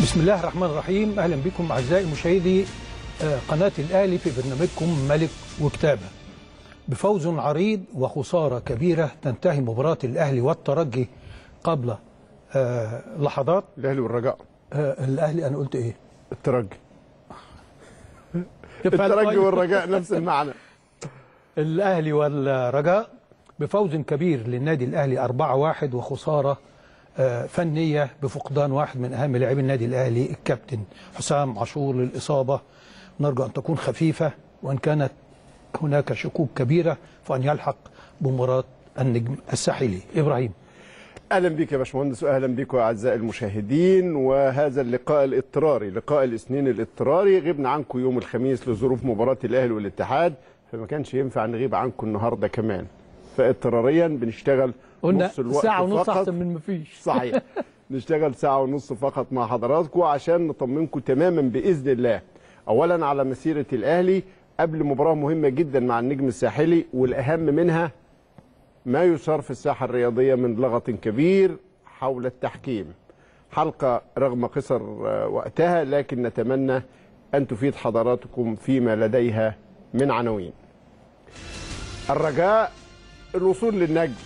بسم الله الرحمن الرحيم اهلا بكم اعزائي مشاهدي آه، قناه الاهلي في برنامجكم ملك وكتابه بفوز عريض وخساره كبيره تنتهي مباراه الاهلي والترجي قبل آه، لحظات الاهلي والرجاء آه، الاهلي انا قلت ايه الترجي الترجي والرجاء نفس المعنى الاهلي والرجاء بفوز كبير للنادي الاهلي 4-1 وخساره آه، فنيه بفقدان واحد من اهم لاعبي النادي الاهلي الكابتن حسام عاشور للاصابه نرجو ان تكون خفيفه وان كانت هناك شكوك كبيره فان يلحق بمباراه النجم الساحلي ابراهيم اهلا بك يا باشمهندس واهلا بكم اعزائي المشاهدين وهذا اللقاء الاضطراري لقاء الاثنين الاضطراري غبنا عنكم يوم الخميس لظروف مباراه الاهلي والاتحاد فما كانش ينفع نغيب عنكم النهارده كمان فاضطراريا بنشتغل قلنا نص الوقت ساعه ونص فقط. احسن من مفيش صحيح نشتغل ساعة ونص فقط مع حضراتكم عشان نطمنكم تماما بإذن الله أولا على مسيرة الأهلي قبل مباراة مهمة جدا مع النجم الساحلي والأهم منها ما يثار في الساحة الرياضية من لغط كبير حول التحكيم حلقة رغم قصر آه، وقتها لكن نتمنى أن تفيد حضراتكم فيما لديها من عناوين الرجاء الوصول للنجم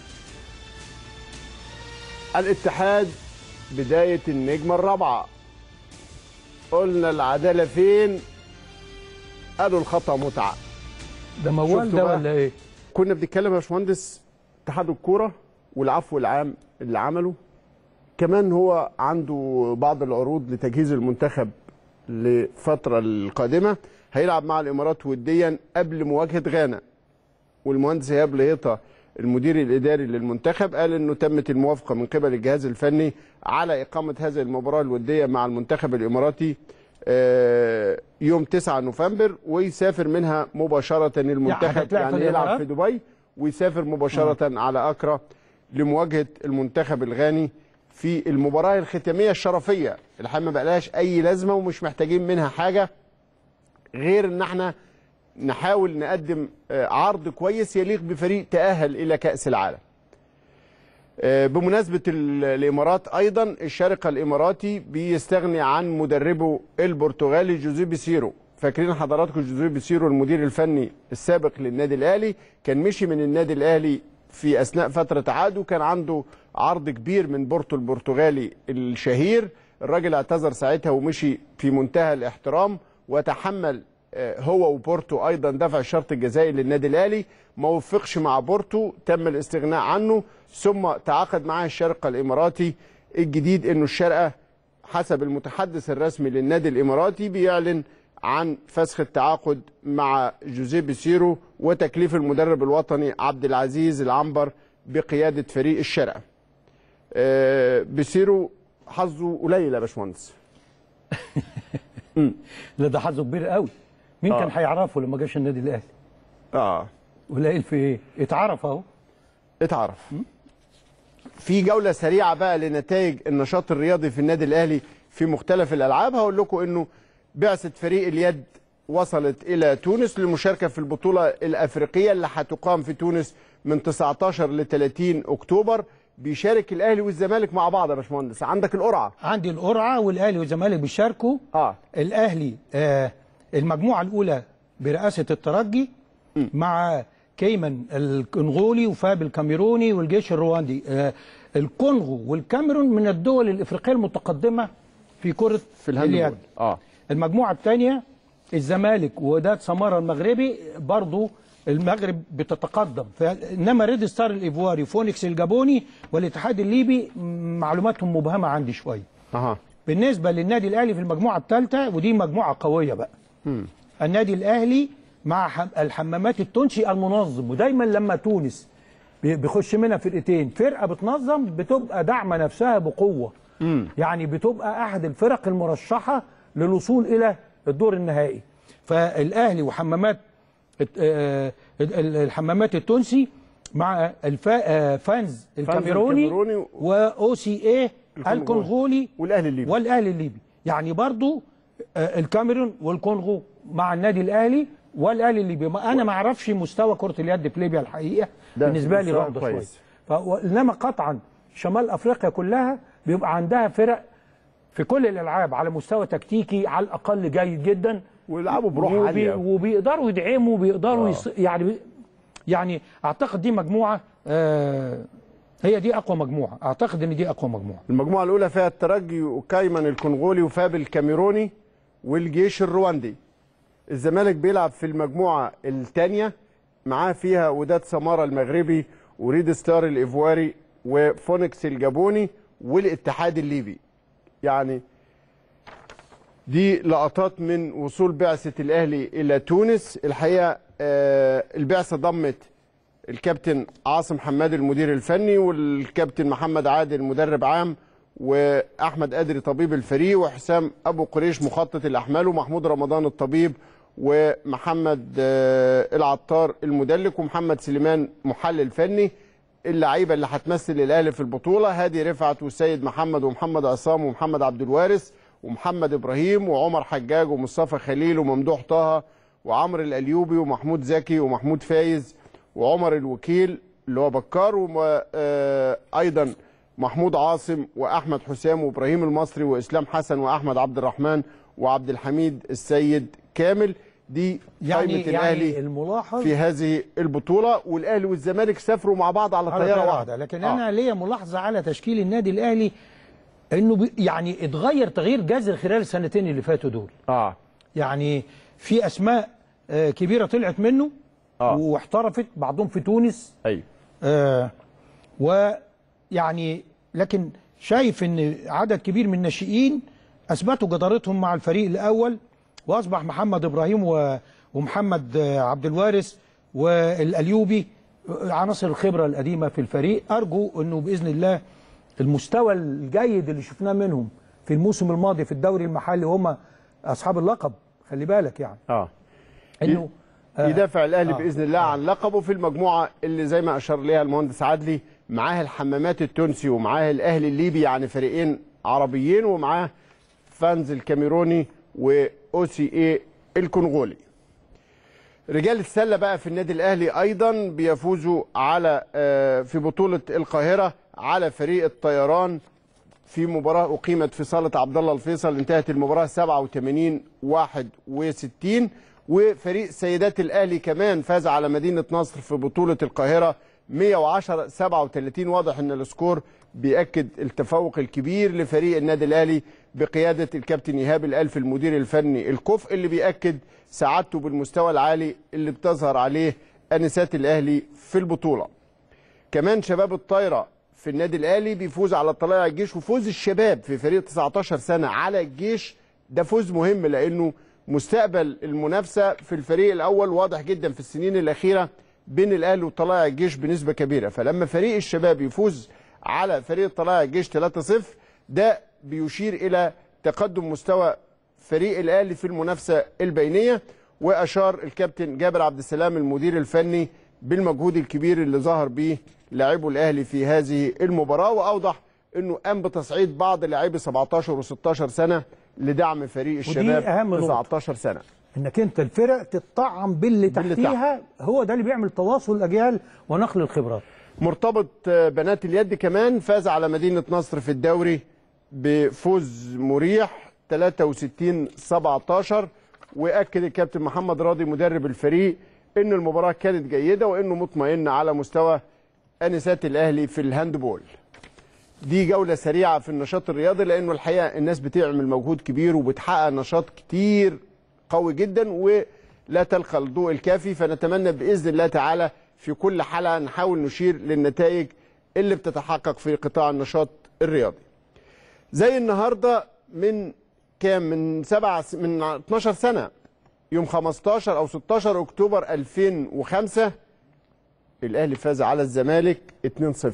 الاتحاد بداية النجمة الرابعة قلنا العدالة فين قالوا الخطأ متعة ده موال شفتوا ده بقى؟ ولا ايه كنا بنتكلم يا باشمهندس اتحاد الكورة والعفو العام اللي عمله كمان هو عنده بعض العروض لتجهيز المنتخب لفترة القادمة هيلعب مع الإمارات وديا قبل مواجهة غانا والمهندس ايهاب لهيطه المدير الاداري للمنتخب قال انه تمت الموافقه من قبل الجهاز الفني على اقامه هذه المباراه الوديه مع المنتخب الاماراتي آه، يوم 9 نوفمبر ويسافر منها مباشره المنتخب هتتلعب في يعني يلعب الإمارات؟ في دبي ويسافر مباشره على اكرا لمواجهه المنتخب الغاني في المباراه الختاميه الشرفيه اللي ما بقالهاش اي لازمه ومش محتاجين منها حاجه غير ان احنا نحاول نقدم آه، عرض كويس يليق بفريق تأهل إلى كأس العالم آه، بمناسبة ال- الإمارات أيضا الشارقة الإماراتي بيستغني عن مدربه البرتغالي جوزيه سيرو فاكرين حضراتكم جوزيه سيرو المدير الفني السابق للنادي الأهلي كان مشي من النادي الأهلي في أثناء فترة عقده كان عنده عرض كبير من بورتو البرتغالي الشهير الراجل اعتذر ساعتها ومشي في منتهى الاحترام وتحمل آه، هو وبورتو ايضا دفع الشرط الجزائي للنادي الاهلي ما وفقش مع بورتو تم الاستغناء عنه ثم تعاقد معاه الشارقه الاماراتي الجديد انه الشارقه حسب المتحدث الرسمي للنادي الاماراتي بيعلن عن فسخ التعاقد مع جوزيه بيسيرو وتكليف المدرب الوطني عبد العزيز العنبر بقياده فريق الشارقه. آه، بيسيرو حظه قليل يا باشمهندس. لا ده حظه كبير قوي مين آه. كان هيعرفه لما جاش النادي الاهلي اه قليل في ايه اتعرف اهو اتعرف في جولة سريعة بقى لنتائج النشاط الرياضي في النادي الأهلي في مختلف الألعاب هقول لكم إنه بعثة فريق اليد وصلت إلى تونس للمشاركة في البطولة الأفريقية اللي هتقام في تونس من 19 ل 30 أكتوبر بيشارك الأهلي والزمالك مع بعض يا باشمهندس عندك القرعة عندي القرعه والاهلي والزمالك بيشاركوا اه الاهلي آه المجموعه الاولى برئاسه الترجي مع كيمن الكونغولي وفاب الكاميروني والجيش الرواندي آه الكونغو والكاميرون من الدول الافريقيه المتقدمه في كره في الهاندبول اليد اه المجموعه الثانيه الزمالك ووداد سمارا المغربي برضو المغرب بتتقدم ف- انما ريد ستار الايفواري فونيكس الجابوني والاتحاد الليبي م- معلوماتهم مبهمه عندي شويه اها بالنسبه للنادي الاهلي في المجموعه الثالثه ودي مجموعه قويه بقى النادي الاهلي مع حم- الحمامات التونسي المنظم ودايما لما تونس بي- بيخش منها فرقتين فرقه بتنظم بتبقى داعمه نفسها بقوه يعني بتبقى احد الفرق المرشحه للوصول الى الدور النهائي فالاهلي وحمامات الت- آه، ال- ال- الحمامات التونسي مع الفا آه، فانز الكاميروني الكاميروني واو سي اي الكونغولي. الكونغولي والأهلي الليبي والاهلي الليبي يعني برضو آه، الكاميرون والكونغو مع النادي الاهلي والاهلي الليبي ما انا ما اعرفش مستوى كره اليد في ليبيا الحقيقه ده بالنسبه لي مستوى غامضه شويه كويس. ف- انما قطعا شمال افريقيا كلها بيبقى عندها فرق في كل الالعاب على مستوى تكتيكي على الاقل جيد جدا ويلعبوا بروح وبي عاليه وبيقدروا يدعموا بيقدروا يص... يعني يعني اعتقد دي مجموعه آه هي دي اقوى مجموعه اعتقد ان دي اقوى مجموعه المجموعه الاولى فيها الترجي وكايمان الكونغولي وفاب الكاميروني والجيش الرواندي الزمالك بيلعب في المجموعه الثانيه معاه فيها وداد سماره المغربي وريد ستار الايفواري وفونكس الجابوني والاتحاد الليبي يعني دي لقطات من وصول بعثة الأهلي إلى تونس الحقيقة آه، البعثة ضمت الكابتن عاصم حماد المدير الفني والكابتن محمد عادل مدرب عام وأحمد أدري طبيب الفريق وحسام أبو قريش مخطط الأحمال ومحمود رمضان الطبيب ومحمد آه، العطار المدلك ومحمد سليمان محلل فني اللعيبه اللي هتمثل الاهلي في البطوله هادي رفعت وسيد محمد ومحمد عصام ومحمد عبد الوارث ومحمد ابراهيم وعمر حجاج ومصطفى خليل وممدوح طه وعمرو الاليوبي ومحمود زكي ومحمود فايز وعمر الوكيل اللي هو بكار وايضا محمود عاصم واحمد حسام وابراهيم المصري واسلام حسن واحمد عبد الرحمن وعبد الحميد السيد كامل دي يعني قائمه الاهلي يعني الملاحظ في هذه البطوله والاهلي والزمالك سافروا مع بعض على على طياره طيارة واحده لكن آه. انا ليا ملاحظه على تشكيل النادي الاهلي انه بي يعني اتغير تغيير جذري خلال السنتين اللي فاتوا دول اه يعني في اسماء آه، كبيره طلعت منه آه. واحترفت بعضهم في تونس ايوه آه ويعني لكن شايف ان عدد كبير من الناشئين اثبتوا جدارتهم مع الفريق الاول واصبح محمد ابراهيم و- ومحمد آه، عبد الوارث والاليوبي آه، عناصر الخبره القديمه في الفريق ارجو انه باذن الله المستوى الجيد اللي شفناه منهم في الموسم الماضي في الدوري المحلي وهم اصحاب اللقب خلي بالك يعني اه انه يدافع الاهلي آه. باذن الله عن لقبه في المجموعه اللي زي ما اشار ليها المهندس عدلي معاه الحمامات التونسي ومعاه الاهلي الليبي يعني فريقين عربيين ومعاه فانز الكاميروني واو سي اي الكونغولي رجال السله بقى في النادي الاهلي ايضا بيفوزوا على آه، في بطوله القاهره على فريق الطيران في مباراة أقيمت في صالة عبد الله الفيصل انتهت المباراة 87 61 وفريق سيدات الأهلي كمان فاز على مدينة نصر في بطولة القاهرة 110 37 واضح ان السكور بيأكد التفوق الكبير لفريق النادي الأهلي بقيادة الكابتن إيهاب الألف المدير الفني الكفء اللي بيأكد سعادته بالمستوى العالي اللي بتظهر عليه أنسات الأهلي في البطولة كمان شباب الطايره في النادي الاهلي بيفوز على طلائع الجيش وفوز الشباب في فريق 19 سنه على الجيش ده فوز مهم لانه مستقبل المنافسه في الفريق الاول واضح جدا في السنين الاخيره بين الاهلي وطلائع الجيش بنسبه كبيره فلما فريق الشباب يفوز على فريق طلائع الجيش 3-0 ده بيشير الى تقدم مستوى فريق الاهلي في المنافسه البينيه واشار الكابتن جابر عبد السلام المدير الفني بالمجهود الكبير اللي ظهر به لاعبو الاهلي في هذه المباراه واوضح انه قام بتصعيد بعض لاعبي 17 و16 سنه لدعم فريق الشباب أهم نقطة. 19 سنه انك انت الفرق تتطعم باللي باللي تحتيها هو ده اللي بيعمل تواصل الاجيال ونقل الخبرات مرتبط آه، بنات اليد كمان فاز على مدينة نصر في الدوري بفوز مريح 63 17 واكد الكابتن محمد راضي مدرب الفريق ان المباراة كانت جيدة وانه مطمئن على مستوى انسات الاهلي في الهاندبول دي جولة سريعة في النشاط الرياضي لانه الحقيقة الناس بتعمل مجهود كبير وبتحقق نشاط كتير قوي جدا ولا تلقى الضوء الكافي فنتمنى باذن الله تعالى في كل حلقه نحاول نشير للنتائج اللي بتتحقق في قطاع النشاط الرياضي. زي النهارده من كام من سبع س- من 12 سنه يوم 15 او 16 اكتوبر 2005 الاهلي فاز على الزمالك 2-0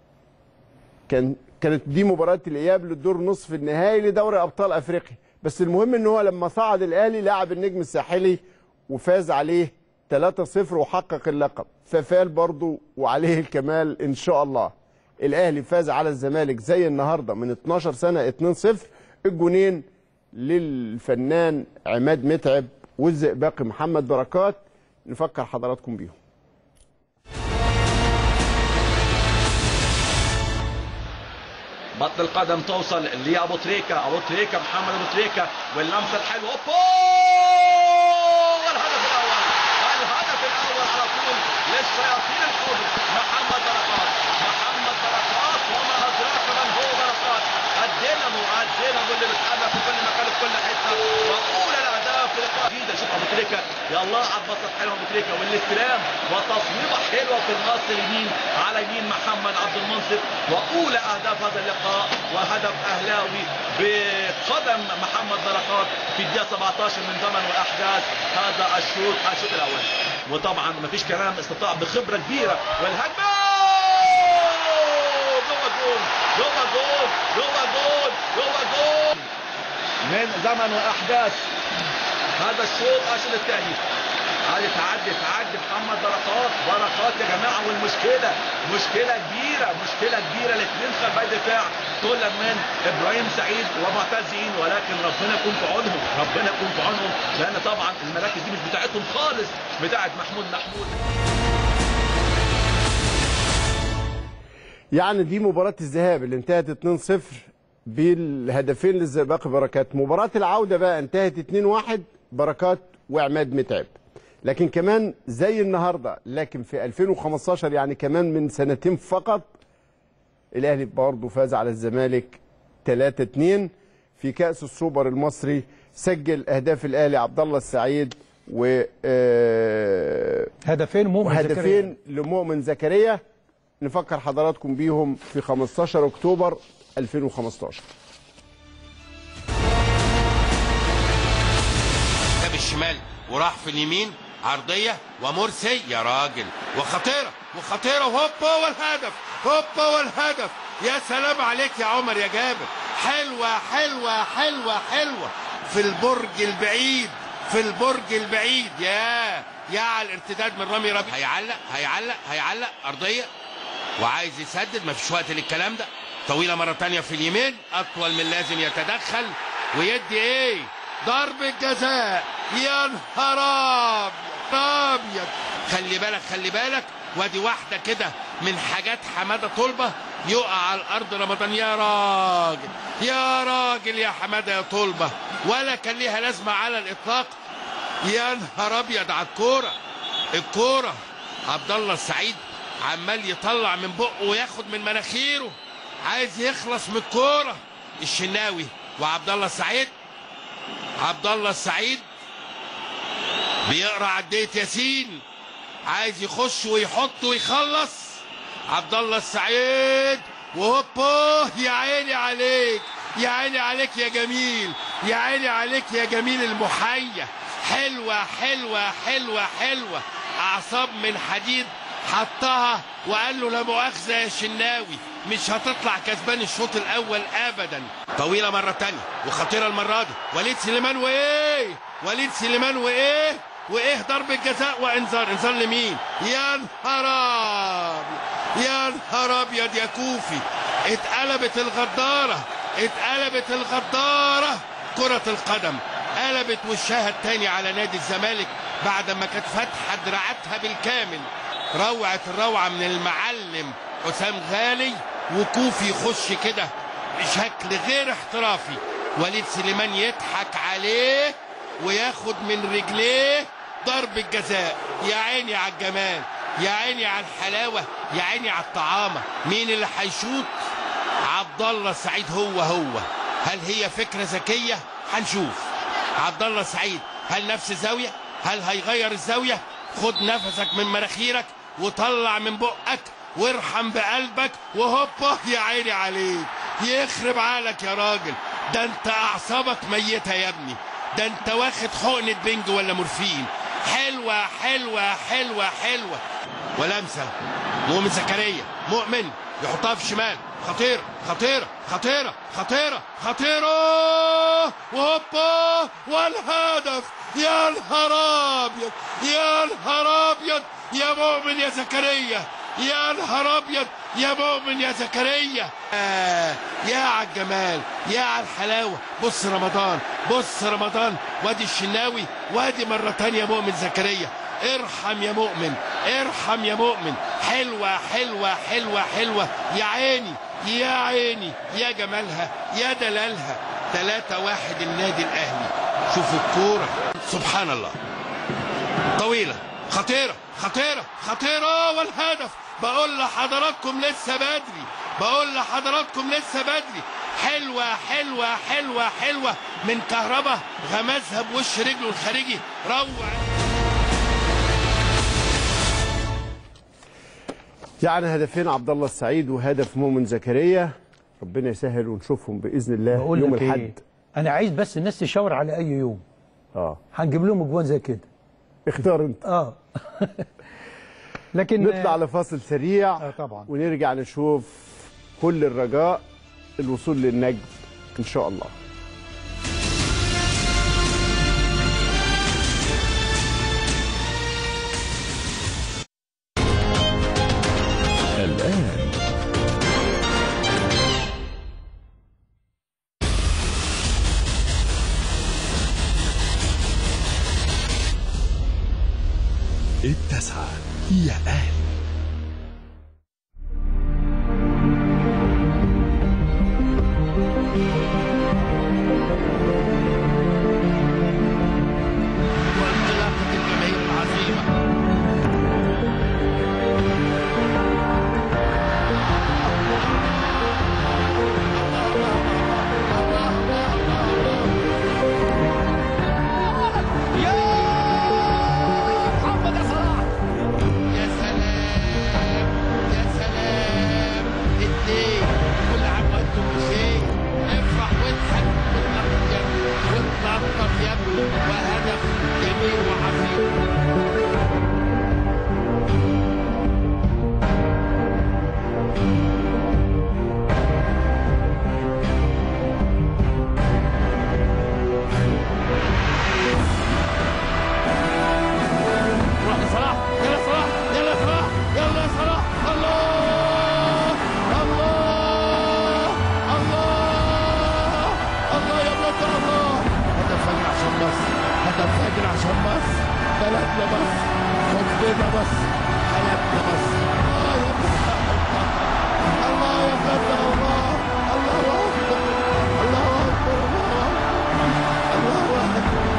كان كانت دي مباراه الاياب للدور نصف النهائي لدوري ابطال افريقيا بس المهم ان هو لما صعد الاهلي لعب النجم الساحلي وفاز عليه 3-0 وحقق اللقب ففال برضه وعليه الكمال ان شاء الله الاهلي فاز على الزمالك زي النهارده من 12 سنه 2-0 الجونين للفنان عماد متعب والزئباقي محمد بركات نفكر حضراتكم بيهم خط القدم توصل لابو تريكه ابو تريكه محمد ابو تريكه واللمسه الحلوه اوبا والهدف الاول الهدف الاول على طول للشياطين الحوض محمد بركات محمد بركات وما ادراك من هو بركات الدينامو الدينامو اللي بتحرك في كل مكان في كل حته واولى الاهداف في لقاء جديده شوف ابو تريكه يا الله على البسط حلوه ابو تريكه والاستلام وتصويبه حلوه في النص اليمين على يمين محمد عبد المنصف واولى اهداف هذا اللقاء وهدف اهلاوي بقدم محمد بركات في الدقيقه 17 من زمن واحداث هذا الشوط الشوط الاول وطبعا مفيش كلام استطاع بخبره كبيره والهجمه جوه جول جوه جول جوه جول جوه جول من زمن واحداث هذا الشوط الشوط الثاني عادي تعدي تعدي محمد بركات بركات يا جماعه والمشكله مشكله كبيره مشكله كبيره الاثنين خلف دفاع طلب من ابراهيم سعيد ومعتزين ولكن ربنا يكون في عونهم ربنا يكون في عونهم لان طبعا المراكز دي مش بتاعتهم خالص بتاعت محمود محمود يعني دي مباراة الذهاب اللي انتهت 2-0 بالهدفين للزئباقي بركات مباراة العودة بقى انتهت 2-1 بركات وعماد متعب لكن كمان زي النهاردة لكن في 2015 يعني كمان من سنتين فقط الاهلي برضه فاز على الزمالك 3-2 في كأس السوبر المصري سجل اهداف الاهلي عبد الله السعيد و آه، هدفين مؤمن زكريا. وهدفين لمؤمن زكريا نفكر حضراتكم بيهم في 15 اكتوبر 2015 جاب الشمال وراح في اليمين عرضية ومرسي يا راجل وخطيرة وخطيرة وهوبا والهدف هوبا والهدف يا سلام عليك يا عمر يا جابر حلوة حلوة حلوة حلوة في البرج البعيد في البرج البعيد يا يا على الارتداد من رامي ربيع هيعلق هيعلق هيعلق أرضية وعايز يسدد مفيش وقت للكلام ده طويلة مرة تانية في اليمين أطول من لازم يتدخل ويدي إيه ضربة جزاء يا نهار أبيض أبيض خلي بالك خلي بالك وادي واحدة كده من حاجات حمادة طلبة يقع على الأرض رمضان يا راجل يا راجل يا حمادة يا طلبة ولا كان ليها لازمة على الإطلاق يا نهار أبيض على الكورة الكورة عبد الله السعيد عمال يطلع من بقه وياخد من مناخيره عايز يخلص من الكوره الشناوي وعبد الله السعيد عبد الله السعيد بيقرا عديه ياسين عايز يخش ويحط ويخلص عبد الله السعيد وهوبا يا عيني عليك يا عيني عليك يا جميل يا عيني عليك يا جميل المحية حلوة حلوة حلوة حلوة أعصاب من حديد حطها وقال له لا مؤاخذة يا شناوي مش هتطلع كسبان الشوط الأول أبدا طويلة مرة تانية وخطيرة المرة دي وليد سليمان وإيه وليد سليمان وإيه وإيه ضربة جزاء وإنذار إنذار لمين يا نهار أبيض يا نهار أبيض يا كوفي اتقلبت الغدارة اتقلبت الغدارة كرة القدم قلبت وشها التاني على نادي الزمالك بعد ما كانت فاتحة دراعاتها بالكامل روعة الروعة من المعلم حسام غالي وكوفي يخش كده بشكل غير احترافي وليد سليمان يضحك عليه وياخد من رجليه ضربة جزاء يا عيني على الجمال يا عيني على الحلاوة يا عيني على الطعامة مين اللي هيشوط عبد الله سعيد هو هو هل هي فكرة ذكية هنشوف عبد الله سعيد هل نفس الزاوية هل هيغير الزاوية خد نفسك من مناخيرك وطلع من بقك وارحم بقلبك وهوبا يا عيني عليك يخرب عقلك يا راجل ده انت اعصابك ميتة يا ابني ده انت واخد حقنة بنج ولا مورفين حلوة حلوة حلوة حلوة ولمسة مؤمن زكريا مؤمن يحطها في الشمال خطيرة خطيرة خطيرة خطيرة خطيرة وهوبا والهدف يا نهار ابيض يا نهار ابيض يا مؤمن يا زكريا يا نهار ابيض يا مؤمن يا زكريا آه يا على الجمال يا على الحلاوه بص رمضان بص رمضان وادي الشناوي وادي مره تانية مؤمن زكريا ارحم يا مؤمن ارحم يا مؤمن حلوه حلوه حلوه حلوه يا عيني يا عيني يا جمالها يا دلالها 3 واحد النادي الاهلي شوفوا الكوره سبحان الله طويله خطيره خطيره خطيره والهدف بقول لحضراتكم لسه بدري بقول لحضراتكم لسه بدري حلوة حلوة حلوة حلوة من كهربا غمزها بوش رجله الخارجي روع يعني هدفين عبد الله السعيد وهدف مؤمن زكريا ربنا يسهل ونشوفهم باذن الله بقول يوم لك الاحد ايه انا عايز بس الناس تشاور على اي يوم اه هنجيب لهم اجوان زي كده اختار انت اه لكن نطلع لفاصل سريع آه طبعا. ونرجع نشوف كل الرجاء الوصول للنجم ان شاء الله الآن التسعة يا أهلي وانطلاقة الجماهير العظيمة يا سلام يا سلام اتنين كل عام وانتم بخير افرح واضحك واتنطط يا ابني واتنطط يا ابني وهدف جميل وعظيم روح لصلاح يلا صلاح يلا صلاح يلا صلاح الله الله الله الله يا بلاد الله هدف فجر عشان مصر هدف فجر عشان مصر بلدنا مصر حبنا مصر حياتنا مصر الله يا بلاد الله يا بلاد الله الله اكبر الله اكبر الله الله اكبر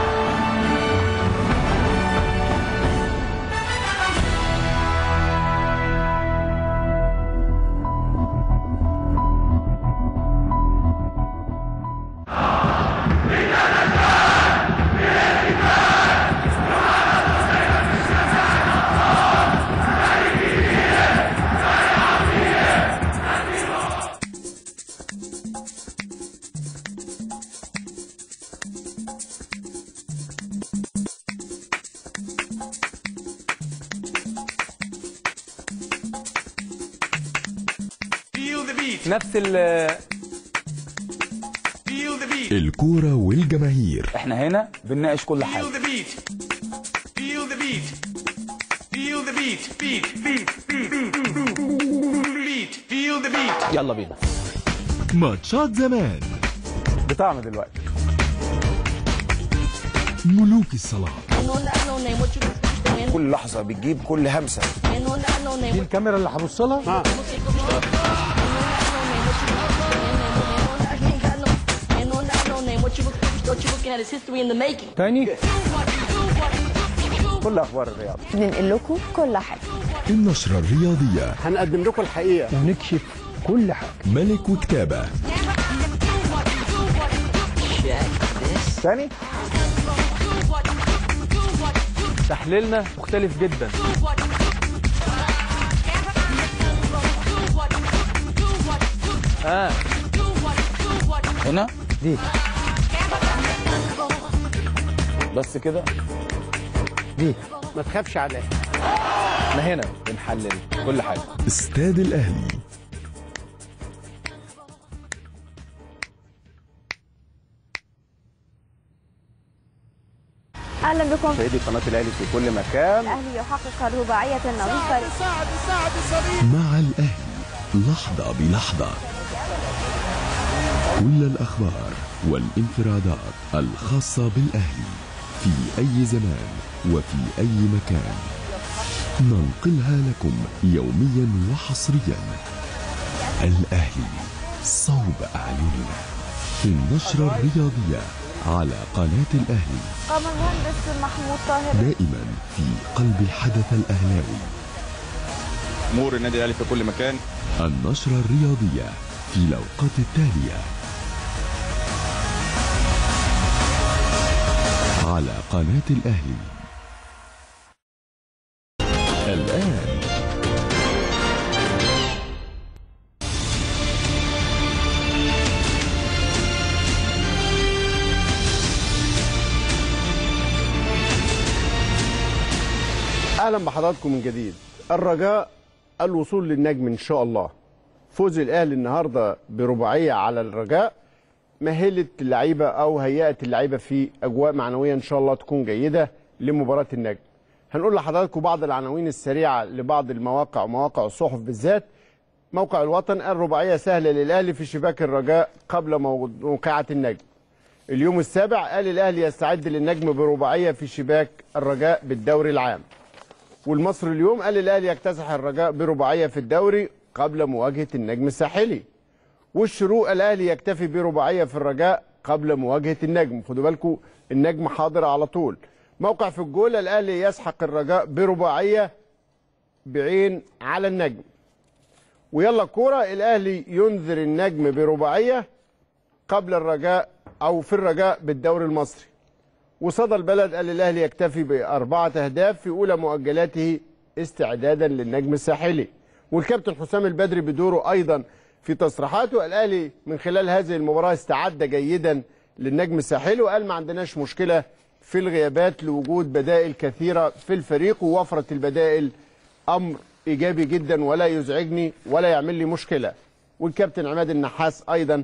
Feel the beat. نفس ال Feel the beat. الكورة والجماهير احنا هنا بنناقش كل حاجه Feel the beat. Feel the beat. Feel the beat. Beat. Beat. Beat. Beat. Feel the beat. يلا بينا ماتشات زمان بطعم دلوقتي ملوك الصلاة كل لحظة بتجيب كل همسة دي الكاميرا اللي هبص لها تاني كل اخبار الرياضه ننقل لكم كل حاجة النشرة الرياضية هنقدم لكم الحقيقه ونكشف كل حاجه ملك وكتابة تاني تحليلنا مختلف جدا اه هنا دي بس كده دي ما تخافش عليها احنا هنا بنحلل كل حاجه استاد الأهلي أهلا بكم مشاهدي قناه الاهلي في كل مكان الأهلي يحقق الرباعية النظيفة مع الأهلي لحظة بلحظة كل الأخبار والانفرادات الخاصة بالأهلي في أي زمان وفي أي مكان ننقلها لكم يوميا وحصريا الأهلي صوب أعيننا في النشرة الرياضية على قناة الأهلي قام المهندس محمود طاهر دائما في قلب الحدث الأهلاوي جمهور النادي الاهلي في كل مكان النشرة الرياضية في الأوقات التالية على قناة الأهلي الآن اهلا بحضراتكم من جديد الرجاء الوصول للنجم ان شاء الله فوز الاهلي النهارده برباعيه على الرجاء مهلت اللعيبه او هيأت اللعيبه في اجواء معنويه ان شاء الله تكون جيده لمباراه النجم هنقول لحضراتكم بعض العناوين السريعه لبعض المواقع ومواقع الصحف بالذات موقع الوطن الرباعيه سهله للاهلي في شباك الرجاء قبل موقعه النجم اليوم السابع قال الاهلي يستعد للنجم برباعيه في شباك الرجاء بالدوري العام والمصر اليوم قال الاهلي يكتسح الرجاء برباعيه في الدوري قبل مواجهه النجم الساحلي والشروق الاهلي يكتفي برباعيه في الرجاء قبل مواجهه النجم خدوا بالكم النجم حاضر على طول موقع في الجول الاهلي يسحق الرجاء برباعيه بعين على النجم ويلا كوره الاهلي ينذر النجم برباعيه قبل الرجاء او في الرجاء بالدوري المصري وصدى البلد قال الاهلي يكتفي باربعه اهداف في اولى مؤجلاته استعدادا للنجم الساحلي والكابتن حسام البدري بدوره ايضا في تصريحاته الاهلي من خلال هذه المباراه استعد جيدا للنجم الساحلي وقال ما عندناش مشكله في الغيابات لوجود بدائل كثيره في الفريق ووفره البدائل امر ايجابي جدا ولا يزعجني ولا يعمل لي مشكله والكابتن عماد النحاس ايضا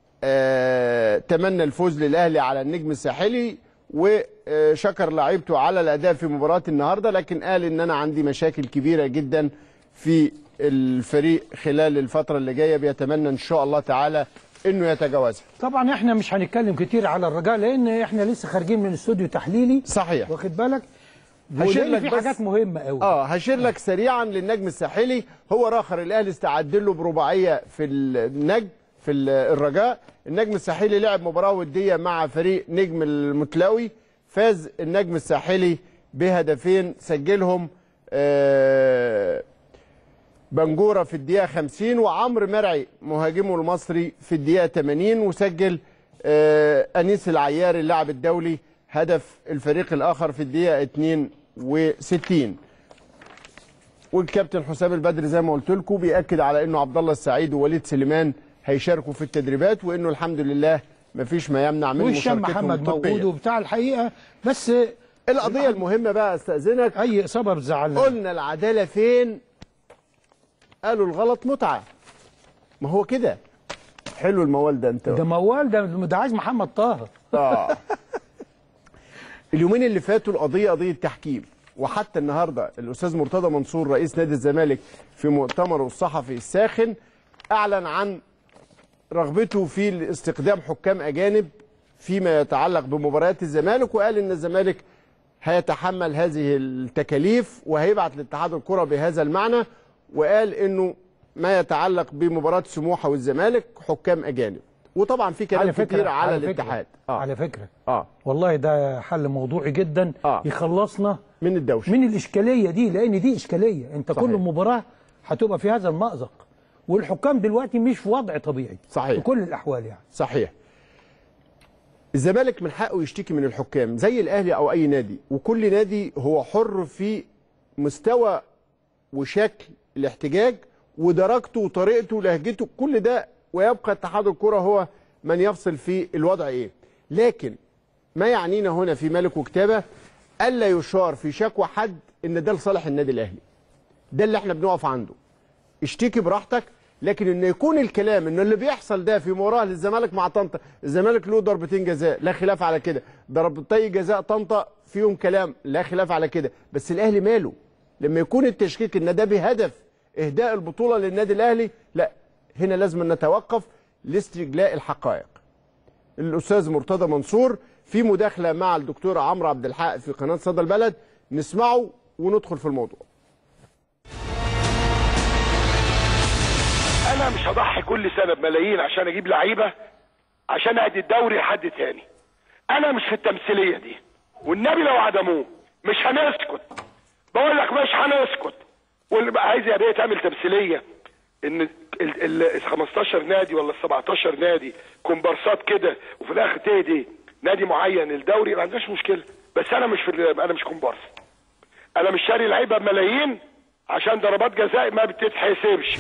آه تمنى الفوز للاهلي على النجم الساحلي وشكر لعيبته على الاداء في مباراه النهارده لكن قال ان انا عندي مشاكل كبيره جدا في الفريق خلال الفتره اللي جايه بيتمنى ان شاء الله تعالى انه يتجاوزها طبعا احنا مش هنتكلم كتير على الرجاء لان احنا لسه خارجين من استوديو تحليلي صحيح واخد بالك هشير ولأن لك في بس- حاجات مهمه قوي اه هشير لك سريعا للنجم الساحلي هو راخر الاهلي استعد له برباعيه في النجم في ال- الرجاء النجم الساحلي لعب مباراه وديه مع فريق نجم المتلاوي فاز النجم الساحلي بهدفين سجلهم آه بنجوره في الدقيقه 50 وعمرو مرعي مهاجمه المصري في الدقيقه 80 وسجل آه انيس العيار اللاعب الدولي هدف الفريق الاخر في الدقيقه 62 والكابتن حسام البدري زي ما قلت لكم بياكد على انه عبد الله السعيد ووليد سليمان هيشاركوا في التدريبات وانه الحمد لله مفيش ما يمنع من وهشام مشاركتهم محمد موجود الطبيه وبتاع الحقيقه بس القضيه المهمه بقى استاذنك اي اصابه بتزعلنا قلنا العداله فين قالوا الغلط متعه ما هو كده حلو الموال ده انت ده موال ده ده عايز محمد طه آه. اليومين اللي فاتوا القضيه قضيه تحكيم وحتى النهارده الاستاذ مرتضى منصور رئيس نادي الزمالك في مؤتمره الصحفي الساخن اعلن عن رغبته في استخدام حكام اجانب فيما يتعلق بمباريات الزمالك وقال ان الزمالك هيتحمل هذه التكاليف وهيبعت لاتحاد الكره بهذا المعنى وقال انه ما يتعلق بمباراه سموحه والزمالك حكام اجانب وطبعا في كلام كتير على, فكرة الاتحاد آه. على فكره اه والله ده حل موضوعي جدا آه. يخلصنا من الدوشه من الاشكاليه دي لان دي اشكاليه انت صحيح. كل مباراه هتبقى في هذا المأزق والحكام دلوقتي مش في وضع طبيعي صحيح. في كل الاحوال يعني صحيح الزمالك من حقه يشتكي من الحكام زي الاهلي او اي نادي وكل نادي هو حر في مستوى وشكل الاحتجاج ودرجته وطريقته ولهجته كل ده ويبقى اتحاد الكره هو من يفصل في الوضع ايه لكن ما يعنينا هنا في ملك وكتابه الا يشار في شكوى حد ان ده لصالح النادي الاهلي ده اللي احنا بنقف عنده اشتكي براحتك لكن ان يكون الكلام ان اللي بيحصل ده في مباراه للزمالك مع طنطا الزمالك له ضربتين جزاء لا خلاف على كده ضربتي جزاء طنطا فيهم كلام لا خلاف على كده بس الاهلي ماله لما يكون التشكيك ان ده بهدف اهداء البطوله للنادي الاهلي لا هنا لازم نتوقف لاستجلاء الحقائق الاستاذ مرتضى منصور في مداخله مع الدكتور عمرو عبد الحق في قناه صدى البلد نسمعه وندخل في الموضوع انا انا مش هضحي كل سنه بملايين عشان اجيب لعيبه عشان ادي الدوري لحد تاني انا مش في التمثيليه دي والنبي لو عدموه مش هنسكت بقول لك مش هنسكت واللي بقى عايز يا بيه تعمل تمثيليه ان ال ال 15 نادي ولا ال 17 نادي كومبارسات كده وفي الاخر تهدي نادي معين الدوري ما عندناش مشكله بس انا مش في ال- انا مش كومبارس انا مش شاري لعيبه بملايين عشان ضربات جزاء ما بتتحسبش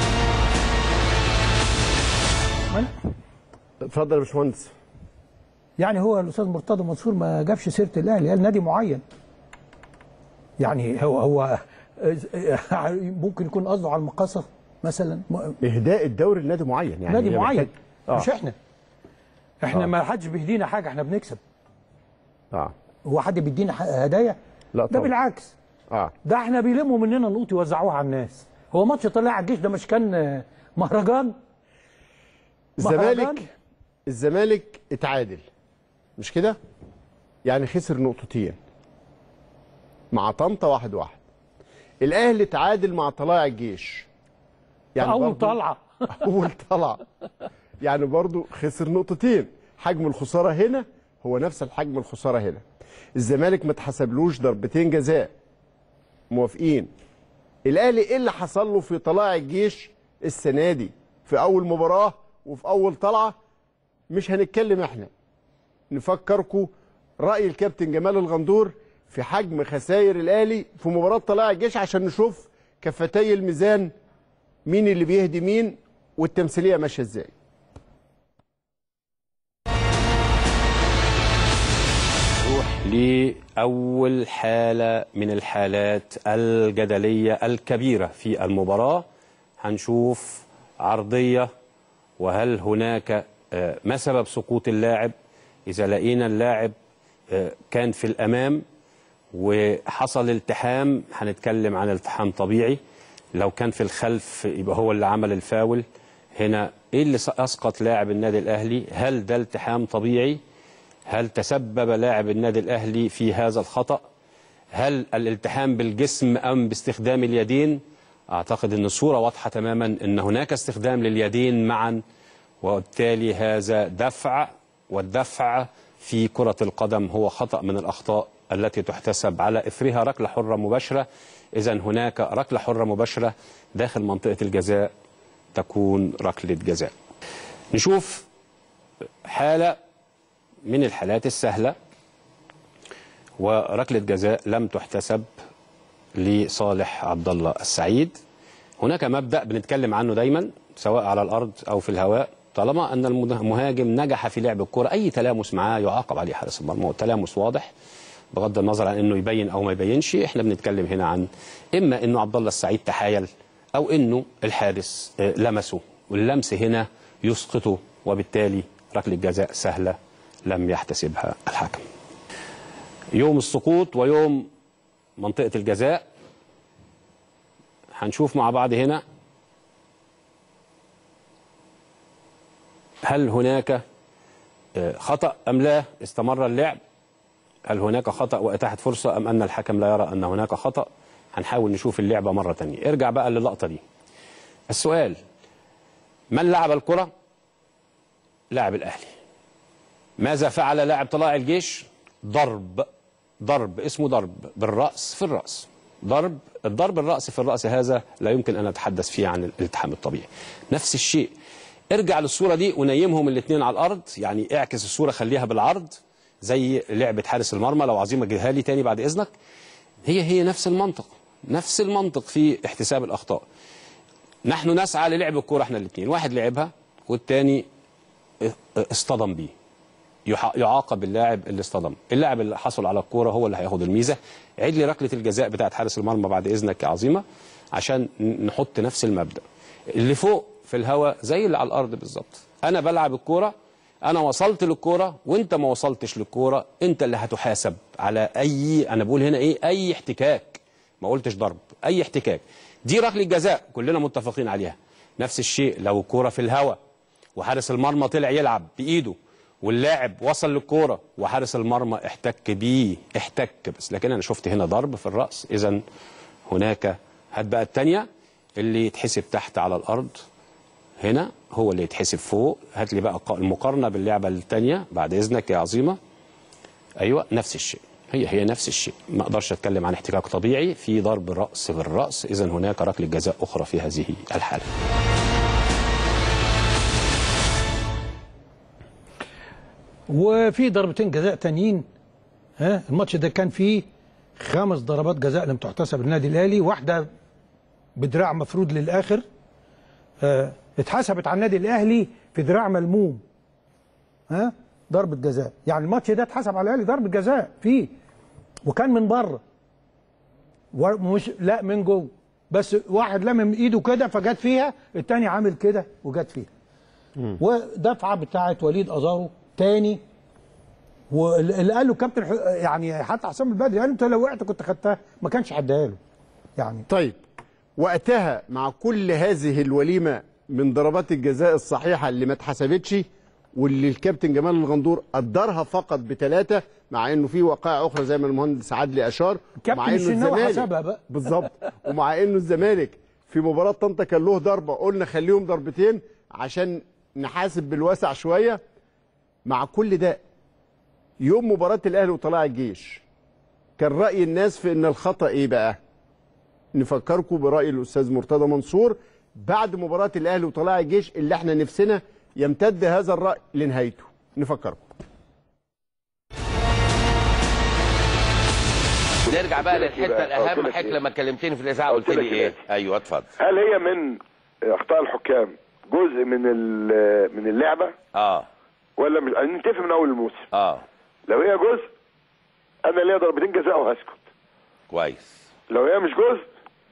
اتفضل يا باشمهندس يعني هو الاستاذ مرتضى منصور ما جابش سيره الاهلي قال نادي معين يعني هو هو ممكن يكون قصده على المقاصه مثلا م- اهداء الدوري لنادي معين يعني نادي هي معين محتاج- آه. مش احنا احنا آه. ما حدش بيهدينا حاجه احنا بنكسب اه هو حد بيدينا ح- هدايا لا ده طبعا. بالعكس اه ده احنا بيلموا مننا نقوط يوزعوها على الناس هو ماتش طلع على الجيش ده مش كان آه، مهرجان مهرجان؟ الزمالك الزمالك اتعادل مش كده؟ يعني خسر نقطتين مع طنطا واحد واحد الاهلي تعادل مع طلائع الجيش في اول برضو- طلعه اول طلعه يعني برضو خسر نقطتين حجم الخساره هنا هو نفس الحجم الخساره هنا الزمالك ما اتحسبلوش ضربتين جزاء موافقين الاهلي ايه اللي حصل له في طلائع الجيش السنه دي في اول مباراه وفي اول طلعه مش هنتكلم احنا نفكركم راي الكابتن جمال الغندور في حجم خسائر الاهلي في مباراه طلائع الجيش عشان نشوف كفتي الميزان مين اللي بيهدي مين والتمثيليه ماشيه ازاي نروح لأول حالة من الحالات الجدلية الكبيرة في المباراة هنشوف عرضية وهل هناك آه، ما سبب سقوط اللاعب إذا لقينا اللاعب آه، كان في الأمام وحصل التحام هنتكلم عن التحام طبيعي لو كان في الخلف يبقى هو اللي عمل الفاول هنا ايه اللي اسقط لاعب النادي الاهلي هل ده التحام طبيعي هل تسبب لاعب النادي الاهلي في هذا الخطا هل الالتحام بالجسم ام باستخدام اليدين اعتقد ان الصوره واضحه تماما ان هناك استخدام لليدين معا وبالتالي هذا دفع والدفع في كره القدم هو خطا من الاخطاء التي تحتسب على اثرها ركله حره مباشره اذا هناك ركله حره مباشره داخل منطقه الجزاء تكون ركله جزاء نشوف حاله من الحالات السهله وركله جزاء لم تحتسب لصالح عبد الله السعيد هناك مبدا بنتكلم عنه دايما سواء على الارض او في الهواء طالما ان المهاجم نجح في لعب الكره اي تلامس معاه يعاقب عليه حارس المرمى والتلامس واضح بغض النظر عن انه يبين او ما يبينش احنا بنتكلم هنا عن اما انه عبد الله السعيد تحايل او انه الحارس آه، لمسه واللمس هنا يسقطه وبالتالي ركله جزاء سهله لم يحتسبها الحكم يوم السقوط ويوم منطقه الجزاء هنشوف مع بعض هنا هل هناك آه، خطأ أم لا استمر اللعب هل هناك خطأ وأتاحت فرصة أم أن الحكم لا يرى أن هناك خطأ هنحاول نشوف اللعبة مرة تانية ارجع بقى للقطة دي السؤال من لعب الكرة لاعب الأهلي ماذا فعل لاعب طلائع الجيش ضرب ضرب اسمه ضرب بالرأس في الرأس ضرب الضرب الرأس في الرأس هذا لا يمكن أن نتحدث فيه عن الالتحام الطبيعي نفس الشيء ارجع للصورة دي ونيمهم الاثنين على الأرض يعني اعكس الصورة خليها بالعرض زي لعبة حارس المرمى لو عظيمة جيبها لي تاني بعد إذنك هي هي نفس المنطق نفس المنطق في احتساب الأخطاء نحن نسعى للعب الكورة احنا الاثنين واحد لعبها والتاني اصطدم بيه يح- يعاقب اللاعب اللي اصطدم اللاعب اللي حصل على الكوره هو اللي هياخد الميزه عيد لي ركله الجزاء بتاعت حارس المرمى بعد اذنك يا عظيمه عشان ن- نحط نفس المبدا اللي فوق في الهواء زي اللي على الارض بالظبط انا بلعب الكوره انا وصلت للكوره وانت ما وصلتش للكوره انت اللي هتحاسب على اي انا بقول هنا ايه اي احتكاك ما قلتش ضرب اي احتكاك دي ركله جزاء كلنا متفقين عليها نفس الشيء لو الكوره في الهواء وحارس المرمى طلع يلعب بايده واللاعب وصل للكوره وحارس المرمى احتك بيه احتك بس لكن انا شفت هنا ضرب في الراس اذا هناك هات بقى الثانيه اللي يتحسب تحت على الارض هنا هو اللي يتحسب فوق هات لي بقى ق- المقارنه باللعبه الثانيه بعد اذنك يا عظيمه ايوه نفس الشيء هي هي نفس الشيء ما اقدرش اتكلم عن احتكاك طبيعي في ضرب راس بالراس اذا هناك ركله جزاء اخرى في هذه الحاله وفي ضربتين جزاء تانيين ها الماتش ده كان فيه خمس ضربات جزاء لم تحتسب للنادي الاهلي واحده بدراع مفرود للاخر آه اتحسبت على النادي الاهلي في دراع ملموم ها ضربه جزاء يعني الماتش ده اتحسب على الاهلي ضربه جزاء فيه وكان من بره ومش لا من جوه بس واحد لمم ايده كده فجت فيها التاني عامل كده وجت فيها ودفعه بتاعت وليد ازارو تاني واللي قال له كابتن ح- يعني حتى حسام البدري قال له انت لو وقعت كنت خدتها ما كانش هديها له يعني طيب وقتها مع كل هذه الوليمه من ضربات الجزاء الصحيحه اللي ما اتحسبتش واللي الكابتن جمال الغندور قدرها فقط بثلاثه مع انه في وقائع اخرى زي ما المهندس عادلي اشار كابتن مع انه الشناوي الزمالك حسبها بقى. بالظبط ومع انه الزمالك في مباراه طنطا كان له ضربه قلنا خليهم ضربتين عشان نحاسب بالوسع شويه مع كل ده يوم مباراه الاهلي وطلائع الجيش كان راي الناس في ان الخطا ايه بقى نفكركم براي الاستاذ مرتضى منصور بعد مباراه الاهلي وطلائع الجيش اللي احنا نفسنا يمتد هذا الراي لنهايته نفكركم نرجع بقى قلت لك للحته إيه بقى؟ قلت الاهم لك حضرتك إيه؟ لما كلمتني في الاذاعه قلت قلت لي لك ايه إيه؟ ايوه اتفضل هل هي من اخطاء الحكام جزء من ال- من اللعبه اه ولا مش نتفق من اول الموسم اه لو هي جزء انا ليا ضربتين جزاء وهسكت كويس لو هي مش جزء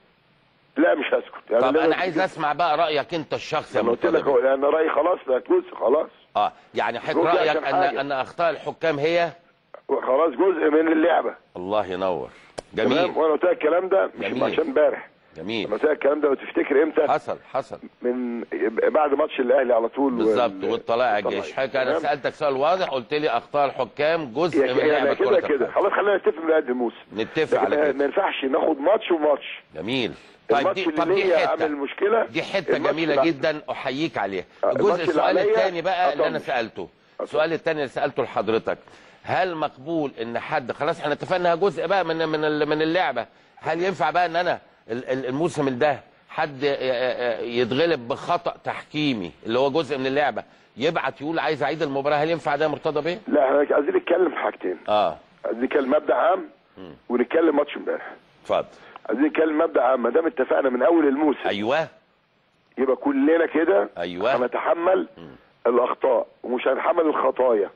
لا مش هسكت يعني طب لازم انا عايز تجزء. اسمع بقى رايك انت الشخصي يا انا قلت لك مرتضى هو- انا رايي خلاص لا جزء خلاص اه يعني حضرتك جزء رايك عشان ان حاجة. ان اخطاء الحكام هي خلاص جزء من اللعبه الله ينور تمام جميل وانا قلت لك الكلام ده مش جميل. عشان امبارح جميل انا قلت لك الكلام ده لو تفتكر امتى حصل حصل من بعد ماتش الاهلي على طول بالظبط وال- والطلائع الجيش حضرتك انا تمام؟ سالتك سؤال واضح قلت لي اخطاء الحكام جزء يا- من يعني لعبه كده كره كده القدم خلاص خلينا نتفق من قد الموسم نتفق على لكن كده ما ينفعش ناخد ماتش وماتش جميل طيب الماتش دي طب اللي دي هي عامل حته مشكله دي حته الماتش جميله اللي- جدا احييك عليها آه، الجزء الماتش اللي السؤال عليا الثاني بقى اللي انا أطنش. سالته السؤال الثاني اللي سالته لحضرتك هل مقبول ان حد خلاص احنا اتفقنا جزء بقى من من ال- من اللعبه هل ينفع بقى ان انا ال- ال- الموسم ده حد ي- ي- يتغلب بخطا تحكيمي اللي هو جزء من اللعبه يبعت يقول عايز اعيد المباراه هل ينفع ده يا مرتضى بيه؟ لا احنا عايزين نتكلم في حاجتين اه عايزين نتكلم مبدا عام ونتكلم ماتش امبارح اتفضل عايزين نتكلم مبدا عام ما دام اتفقنا من اول الموسم ايوه يبقى كلنا كده ايوه هنتحمل الاخطاء ومش هنحمل الخطايا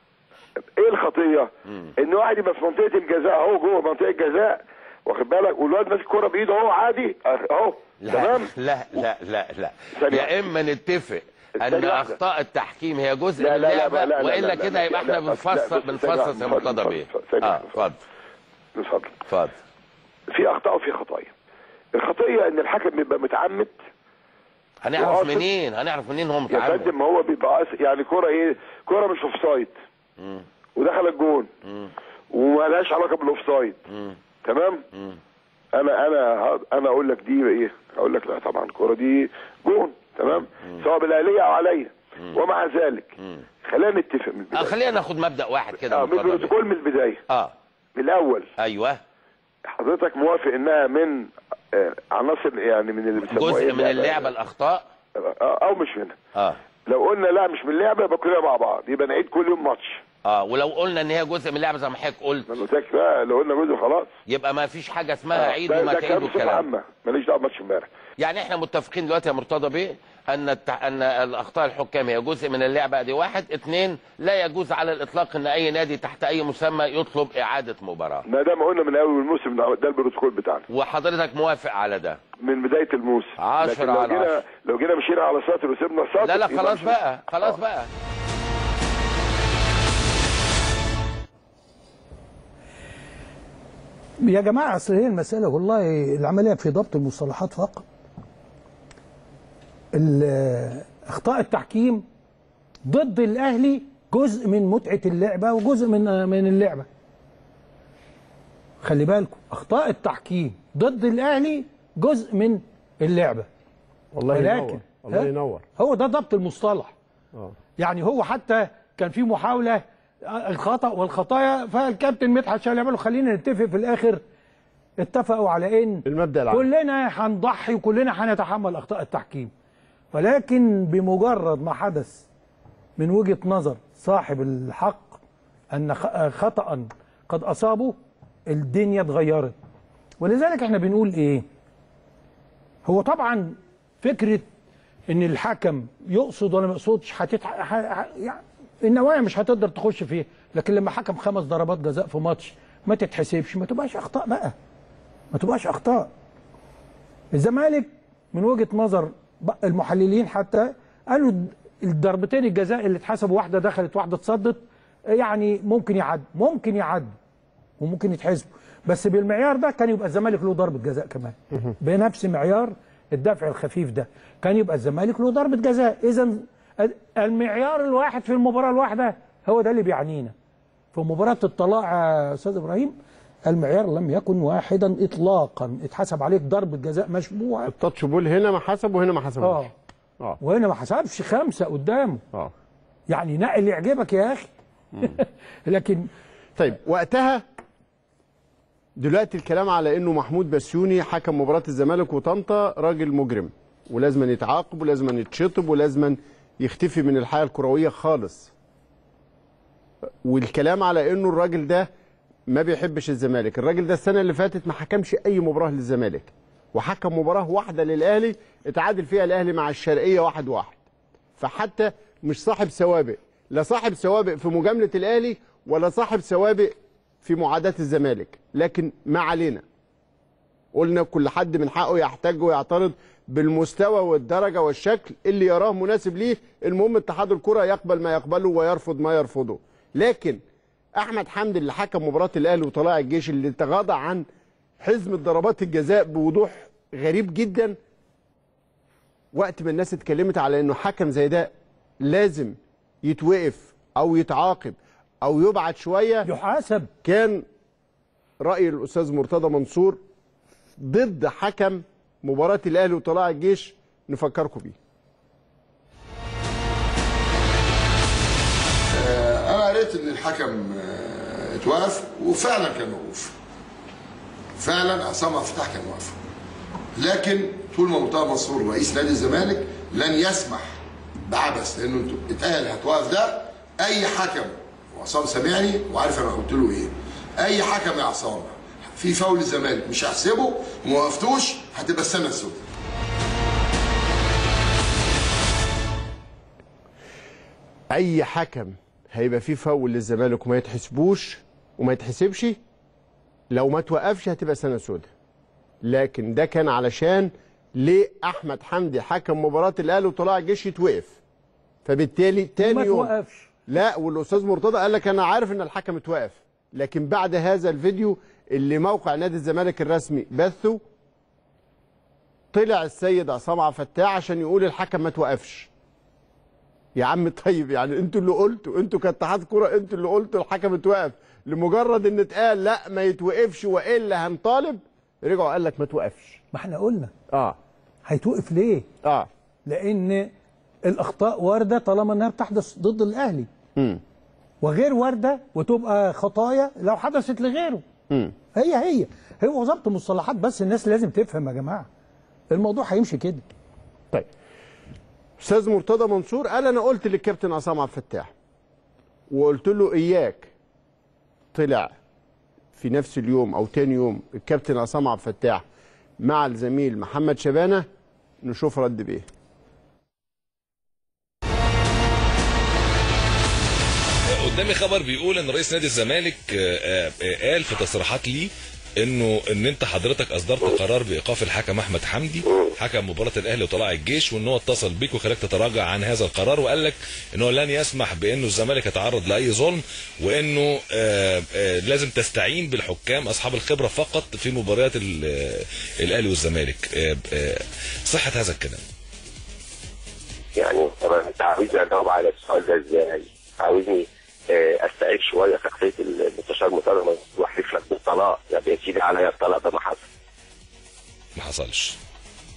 ايه الخطيه ان واحد يبقى في منطقه الجزاء اهو جوه منطقه الجزاء واخد بالك والواد ماسك الكوره بايده اهو عادي اهو لا تمام لا لا لا لا ثانية يا واحدة. اما نتفق ان ثانية واحدة. اخطاء التحكيم هي جزء لا من لا لا اللعبه لا لا والا لا كده لا يبقى لا احنا لا بس- بنفصل لا بس بنفصص يا ثانية مرتضى واحدة. بيه ثانية اه واحدة. اتفضل اتفضل اتفضل في اخطاء وفي خطايا الخطيه ان الحكم بيبقى متعمد هنعرف وقاصد. منين هنعرف منين هو يا متعمد فندم هو بيبقى قاصد- يعني كوره ايه كوره مش اوف سايد مم. ودخل الجون مم. وما لهاش علاقه بالاوف سايد مم. تمام مم. انا انا ه- انا اقول لك دي ايه اقول لك لا طبعا الكوره دي جون تمام سواء بالاهليه او عليا ومع ذلك مم. خلينا نتفق من آه البدايه خلينا ناخد مبدا واحد كده اه يا من مرتضى بيه. البروتوكول من البدايه اه من الاول ايوه حضرتك موافق انها من آه، عناصر يعني من اللي بيسموها جزء إيه من اللعبه الاخطاء آه، او مش منها اه لو قلنا لا مش من اللعبه يبقى كلنا مع بعض يبقى نعيد كل يوم ماتش اه ولو قلنا ان هي جزء من اللعبه زي ما حضرتك قلت ما أنا قلت لك بقى لو قلنا جزء خلاص يبقى ما فيش حاجه اسمها آه، عيد ده- وما ده تعيد كلام بصفه والكلام عامه ماليش دعوه بماتش امبارح يعني احنا متفقين دلوقتي يا مرتضى بيه ان التع... ان الاخطاء الحكام هي جزء من اللعبه دي واحد اثنين لا يجوز على الاطلاق ان اي نادي تحت اي مسمى يطلب اعاده مباراه ما دام قلنا من اول الموسم ده ده البروتوكول بتاعنا وحضرتك موافق على ده من بدايه الموسم عشرة لكن لو على جينا عشرة. لو جينا مشينا على سطر وسيبنا السطر لا لا يبقى خلاص مش- بقى خلاص بقى يا جماعه اصل هي المساله والله العمليه في ضبط المصطلحات فقط ال- اخطاء التحكيم ضد الاهلي جزء من متعه اللعبه وجزء من من اللعبه خلي بالكم اخطاء التحكيم ضد الاهلي جزء من اللعبه والله ولكن ينور. الله ها؟ ينور هو ده ضبط المصطلح اه يعني هو حتى كان في محاوله الخطا والخطايا فالكابتن مدحت شال يعملوا خلينا نتفق في الاخر اتفقوا على ان المبدا العام كلنا هنضحي وكلنا هنتحمل اخطاء التحكيم ولكن بمجرد ما حدث من وجهه نظر صاحب الحق ان خ- خطا قد اصابه الدنيا اتغيرت ولذلك احنا بنقول ايه هو طبعا فكره ان الحكم يقصد ولا ما يقصدش هتتح... ح... ح... يعني النوايا مش هتقدر تخش فيه لكن لما حكم خمس ضربات جزاء في ماتش ما تتحسبش ما تبقاش اخطاء بقى ما تبقاش اخطاء الزمالك من وجهه نظر ب- المحللين حتى قالوا الضربتين الجزاء اللي اتحسبوا واحده دخلت واحده اتصدت يعني ممكن يعد ممكن يعد وممكن يتحسبوا بس بالمعيار ده كان يبقى الزمالك له ضربه جزاء كمان بنفس معيار الدفع الخفيف ده كان يبقى الزمالك له ضربه جزاء اذا المعيار الواحد في المباراه الواحده هو ده اللي بيعنينا في مباراه الطلاع يا استاذ ابراهيم المعيار لم يكن واحدا اطلاقا اتحسب عليك ضربه جزاء مشبوعه التاتش بول هنا ما حسب وهنا ما حسبش اه اه وهنا ما حسبش خمسه قدامه اه يعني نقي اللي يعجبك يا اخي لكن طيب وقتها دلوقتي الكلام على انه محمود بسيوني حكم مباراه الزمالك وطنطا راجل مجرم ولازم يتعاقب ولازم يتشطب ولازم يختفي من الحياه الكرويه خالص والكلام على انه الراجل ده ما بيحبش الزمالك الراجل ده السنه اللي فاتت ما حكمش اي مباراه للزمالك وحكم مباراه واحده للاهلي اتعادل فيها الاهلي مع الشرقيه واحد واحد فحتى مش صاحب سوابق لا صاحب سوابق في مجامله الاهلي ولا صاحب سوابق في معاداه الزمالك لكن ما علينا قلنا كل حد من حقه يحتج ويعترض بالمستوى والدرجه والشكل اللي يراه مناسب ليه المهم اتحاد الكره يقبل ما يقبله ويرفض ما يرفضه لكن احمد حمدي اللي حكم مباراه الاهلي وطلائع الجيش اللي تغاضى عن حزم ضربات الجزاء بوضوح غريب جدا وقت ما الناس اتكلمت على انه حكم زي ده لازم يتوقف او يتعاقب او يبعد شويه يحاسب كان راي الاستاذ مرتضى منصور ضد حكم مباراه الاهلي وطلائع الجيش نفكركم بيه آه، انا قريت ان الحكم آه، اتوقف وفعلا كان موقوف فعلا عصام عبد الفتاح كان واقف لكن طول ما مرتضى منصور رئيس نادي الزمالك لن يسمح بعبث لانه انتوا اتقال هتوقف ده اي حكم وعصام سامعني وعارف انا قلت له ايه اي حكم يا عصام في فاول الزمالك مش هحسبه وما وقفتوش هتبقى السنه السوداء اي حكم هيبقى فيه فاول للزمالك وما يتحسبوش وما يتحسبش لو ما توقفش هتبقى سنه سوداء لكن ده كان علشان ليه احمد حمدي حكم مباراه الاهلي وطلائع الجيش يتوقف فبالتالي تاني ما يوم توقفش لا والاستاذ مرتضى قال لك انا عارف ان الحكم اتوقف لكن بعد هذا الفيديو اللي موقع نادي الزمالك الرسمي بثه طلع السيد عصام عبد الفتاح عشان يقول الحكم ما توقفش يا عم طيب يعني انتوا اللي قلتوا انتوا كاتحاد كوره انتوا اللي قلتوا الحكم اتوقف لمجرد ان اتقال لا ما يتوقفش والا هنطالب رجعوا قال لك ما توقفش ما احنا قلنا اه هيتوقف ليه؟ اه لان الاخطاء وارده طالما انها بتحدث ضد الاهلي امم وغير وارده وتبقى خطايا لو حدثت لغيره امم هي هي هو ضبط مصطلحات بس الناس لازم تفهم يا جماعه الموضوع هيمشي كده طيب استاذ مرتضى منصور قال انا قلت للكابتن عصام عبد الفتاح وقلت له اياك طلع في نفس اليوم او تاني يوم الكابتن عصام عبد الفتاح مع الزميل محمد شبانه نشوف رد بايه قدامي خبر بيقول ان رئيس نادي الزمالك آه، آه، قال في تصريحات ليه انه ان انت حضرتك اصدرت قرار بايقاف الحكم احمد حمدي حكم مباراه الاهلي وطلائع الجيش وان هو اتصل بيك وخلاك تتراجع عن هذا القرار وقال لك ان هو لن يسمح بانه الزمالك يتعرض لاي ظلم وانه آه، آه، لازم تستعين بالحكام اصحاب الخبره فقط في مباريات ال- آه، الاهلي والزمالك آه، آه، صحه هذا الكلام يعني طبعا انت عاوزني اجاوب على السؤال ده ازاي؟ عاوزني آه، استعيد شويه شخصيه المستشار مرتضى منصور واحلف لك بالطلاق يا يا سيدي عليا الطلاق ده ما حصل ما حصلش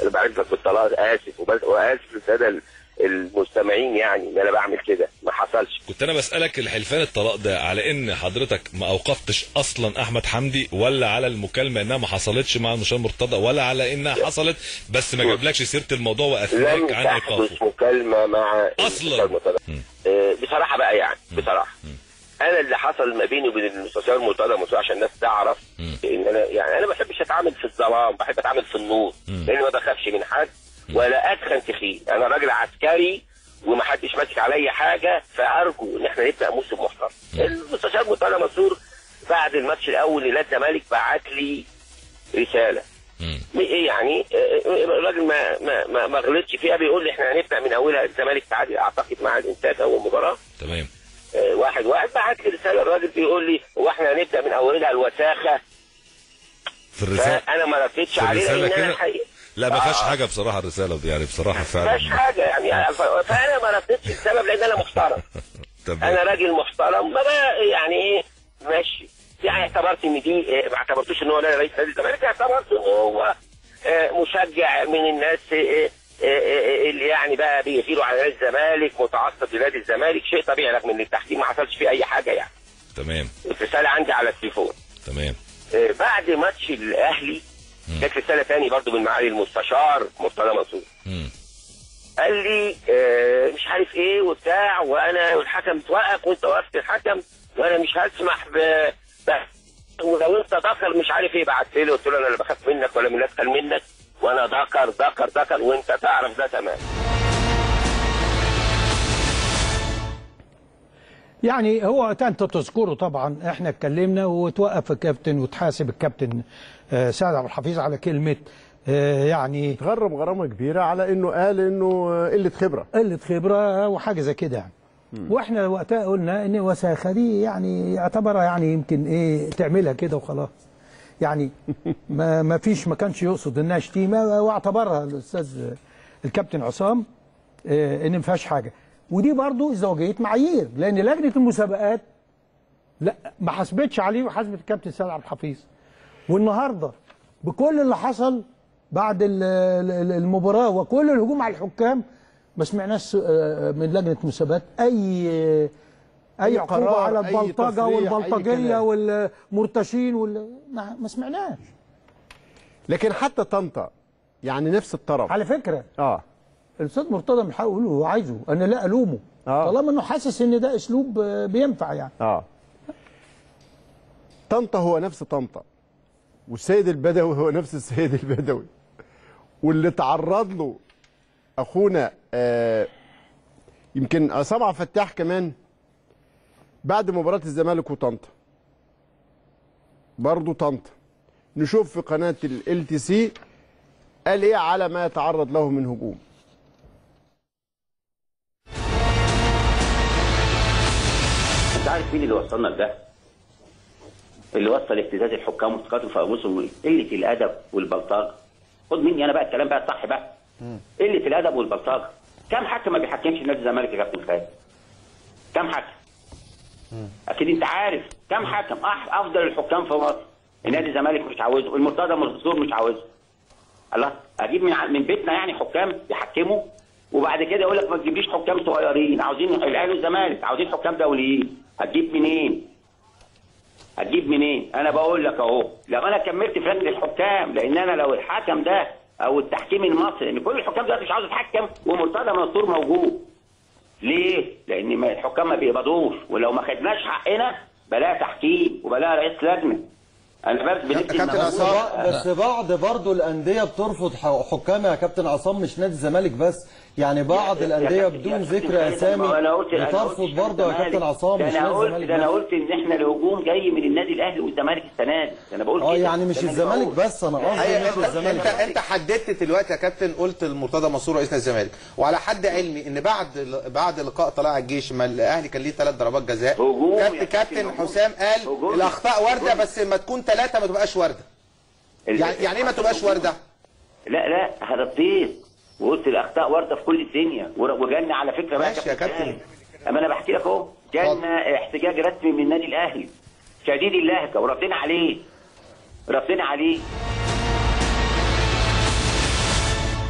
انا بعرف لك بالطلاق اسف وبس واسف للساده ال- المستمعين يعني ان انا بعمل كده ما حصلش كنت انا بسالك الحلفان الطلاق ده على ان حضرتك ما اوقفتش اصلا احمد حمدي ولا على المكالمه انها ما حصلتش مع المستشار مرتضى ولا على انها حصلت بس ما جابلكش سيره الموضوع لم واثناك عن ايقافه تحدث مكالمه مع اصلا آه، بصراحه بقى يعني بصراحه انا اللي حصل ما بيني وبين المستشار مرتضى منصور عشان الناس تعرف ان انا يعني انا ما بحبش اتعامل في الظلام بحب اتعامل في النور لان ما بخافش من حد ولا ادخن تخين انا راجل عسكري ومحدش ماسك عليا حاجه فارجو ان احنا نبدا موسم محترم المستشار مرتضى منصور بعد الماتش الاول لنادي الزمالك بعت لي رساله م- ايه يعني آه، آه، الراجل ما ما ما, ما غلطش فيها بيقول لي احنا هنبدا من اولها الزمالك تعادل اعتقد مع الانتاج اول مباراه تمام آه، واحد واحد بعت لي رساله الراجل بيقول لي هو احنا هنبدا من اولها الوساخه في الرساله فانا ما ردتش في عليه الرسالة لان انا كده؟ الحقيقه لا ما فيهاش آه. حاجه بصراحه الرساله دي يعني بصراحه ما فعلا فيهاش حاجه يعني ف- فانا ما ردتش السبب لان انا محترم تمام انا راجل محترم ما بقى يعني ايه ماشي يعني اعتبرت ان دي آه، ما اعتبرتوش ان هو لا رئيس نادي الزمالك اعتبرت ان هو آه، مشجع من الناس آه، آه، آه، اللي يعني بقى بيغيروا على نادي الزمالك متعصب لنادي الزمالك شيء طبيعي رغم ان التحكيم ما حصلش فيه اي حاجه يعني تمام الرساله عندي على التليفون تمام آه، بعد ماتش الاهلي جت رساله تاني برضو من معالي المستشار مرتضى منصور مم. قال لي آه، مش عارف ايه وبتاع وانا والحكم توقف وانت وقفت الحكم وانا مش هسمح ب ب- ولو انت ذكر مش عارف ايه بعت لي قلت له انا لا بخاف منك ولا من ادخل منك وانا ذكر ذكر ذكر وانت تعرف ده تمام يعني هو وقتها انت تذكره طبعا احنا اتكلمنا وتوقف الكابتن وتحاسب الكابتن آه، سعد عبد الحفيظ على كلمه آه، يعني تغرم غرامه كبيره على انه قال انه آه، قله خبره قله خبره وحاجه زي كده يعني واحنا وقتها قلنا ان وساخه دي يعني يعتبرها يعني يمكن ايه تعملها كده وخلاص يعني ما ما فيش ما كانش يقصد انها شتيمه واعتبرها الاستاذ الكابتن عصام آه، ان ما فيهاش حاجه ودي برضو ازدواجيه معايير لان لجنه المسابقات لا ما حسبتش عليه وحسبت الكابتن سيد عبد الحفيظ والنهارده بكل اللي حصل بعد ال- ال- المباراه وكل الهجوم على الحكام ما سمعناش آه، من لجنه المسابقات اي اي أي عقوبه قرار، على أي البلطجه تصريح، أي والبلطجيه كلام. والمرتشين وال... ما, ما سمعناش لكن حتى طنطا يعني نفس الطرف على فكره اه الاستاذ مرتضى من حقه يقول اللي هو عايزه انا لا الومه آه. طالما انه حاسس ان ده اسلوب آه، بينفع يعني اه طنطا هو نفس طنطا والسيد البدوي هو نفس السيد البدوي واللي تعرض له اخونا آه يمكن عصام عبد الفتاح كمان بعد مباراه الزمالك وطنطا برضه طنطا نشوف في قناه ال تي سي قال ايه على ما يتعرض له من هجوم انت عارف مين اللي وصلنا لده؟ اللي وصل ابتزاز الحكام وافتقادهم في انفسهم قله الادب والبلطجه. خد مني انا بقى الكلام بقى الصح بقى. قله الادب والبلطجه. كم حكم ما بيحكمش نادي الزمالك يا كابتن خالد؟ كم حكم؟ اكيد انت عارف كم حكم أح- افضل الحكام في مصر النادي الزمالك مش عاوزه المرتضى منصور مش عاوزه الله اجيب من ع- من بيتنا يعني حكام يحكموا وبعد كده يقول لك ما تجيبليش حكام صغيرين عاوزين الاهلي والزمالك عاوزين حكام دوليين هتجيب منين؟ هتجيب منين؟ انا بقول لك اهو لو انا كملت في لجنه الحكام لان انا لو الحكم ده او التحكيم المصري ان كل الحكام دلوقتي مش عاوز يتحكم ومرتضى منصور موجود ليه؟ لان ما الحكام ما بيقبضوش ولو ما خدناش حقنا بلاها تحكيم وبلاها رئيس لجنه انا بس بندي بس بعض- بس بعض برضه الانديه بترفض ح- حكام يا كابتن عصام مش نادي الزمالك بس يعني بعض يا الانديه كابتن- بدون يا كابتن ذكر خالد، اسامي ما أنا قلت- أنا بترفض قلت برضه يا الزمالك. كابتن عصام ده مش انا نادي قلت الزمالك ده انا بس. قلت ان احنا الهجوم جاي من النادي الاهلي والزمالك السنه دي انا بقول اه كده يعني مش ده أنا الزمالك بقول. بس انا قصدي هي مش انت انت الزمالك انت حددت دلوقتي يا كابتن قلت المرتضى منصور رئيس نادي الزمالك وعلى حد علمي ان بعد بعد لقاء طلائع الجيش ما الاهلي كان ليه ثلاث ضربات جزاء كابتن كابتن حسام قال الاخطاء وارده بس ما تكون ثلاثه ما تبقاش وارده يعني يعني ايه ما تبقاش وارده؟ لا لا هربتيت وقلت الاخطاء وارده في كل الدنيا ور- وجالنا على فكره بقى ماشي يا كابتن. اما انا بحكي لك اهو جالنا احتجاج رسمي من النادي الاهلي شديد اللهجه ورافضين عليه رافضين عليه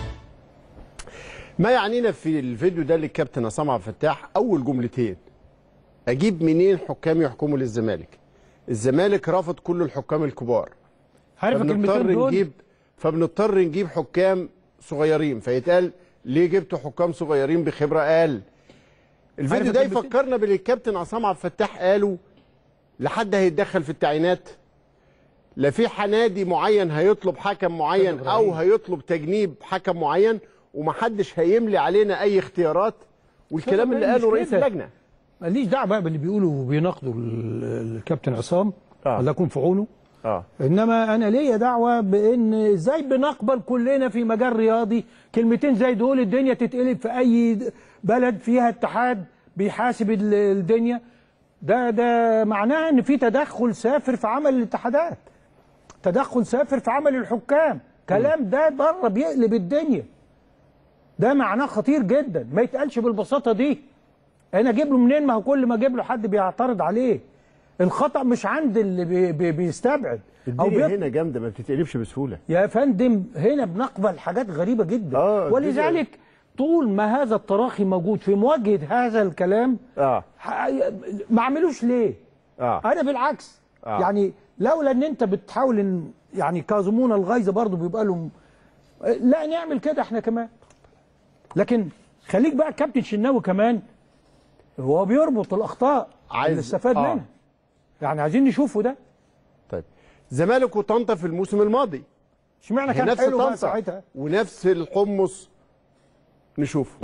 ما يعنينا في الفيديو ده للكابتن عصام عبد الفتاح اول جملتين اجيب منين حكام يحكموا للزمالك الزمالك رفض كل الحكام الكبار عارف فبنضطر الكلمتين دول؟ نجيب فبنضطر نجيب حكام صغيرين فيتقال ليه جبتوا حكام صغيرين بخبره اقل الفيديو عارف ده الكلمتين؟ يفكرنا باللي الكابتن عصام عبد الفتاح قاله لحد هيتدخل في التعيينات لا في نادي معين هيطلب حكم معين او هيطلب تجنيب حكم معين ومحدش هيملي علينا اي اختيارات والكلام اللي مش قاله رئيس كده. اللجنه ماليش دعوه بقى باللي بيقولوا وبيناقضوا ال- الكابتن عصام الله يكون في عونه اه انما انا ليا دعوه بان ازاي بنقبل كلنا في مجال رياضي كلمتين زي دول الدنيا تتقلب في اي بلد فيها اتحاد بيحاسب ال- الدنيا ده ده معناه ان في تدخل سافر في عمل الاتحادات تدخل سافر في عمل الحكام كلام ده بره بيقلب الدنيا ده معناه خطير جدا ما يتقالش بالبساطه دي انا اجيب له منين ما هو كل ما اجيب له حد بيعترض عليه الخطا مش عند اللي بي بي بيستبعد الدنيا بيط- هنا جامده ما بتتقلبش بسهوله يا فندم هنا بنقبل حاجات غريبه جدا آه، ولذلك طول ما هذا التراخي موجود في مواجهه هذا الكلام اه ح- ما اعملوش ليه اه انا بالعكس آه. يعني لولا ان انت بتحاول ان يعني كاظمون الغيظ برضه بيبقى لهم لا نعمل كده احنا كمان لكن خليك بقى كابتن شناوي كمان هو بيربط الاخطاء عايز- اللي استفاد آه. منها يعني عايزين نشوفه ده طيب زمالك وطنطا في الموسم الماضي اشمعنى كان نفس حلو بقى طنطا ساعتها ونفس الحمص نشوفه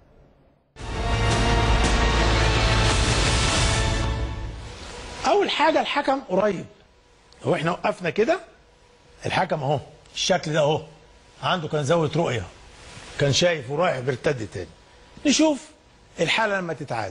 اول حاجه الحكم قريب هو احنا وقفنا كده الحكم اهو الشكل ده اهو عنده كان زاويه رؤيه كان شايف ورايح بيرتد تاني نشوف الحاله لما تتعاد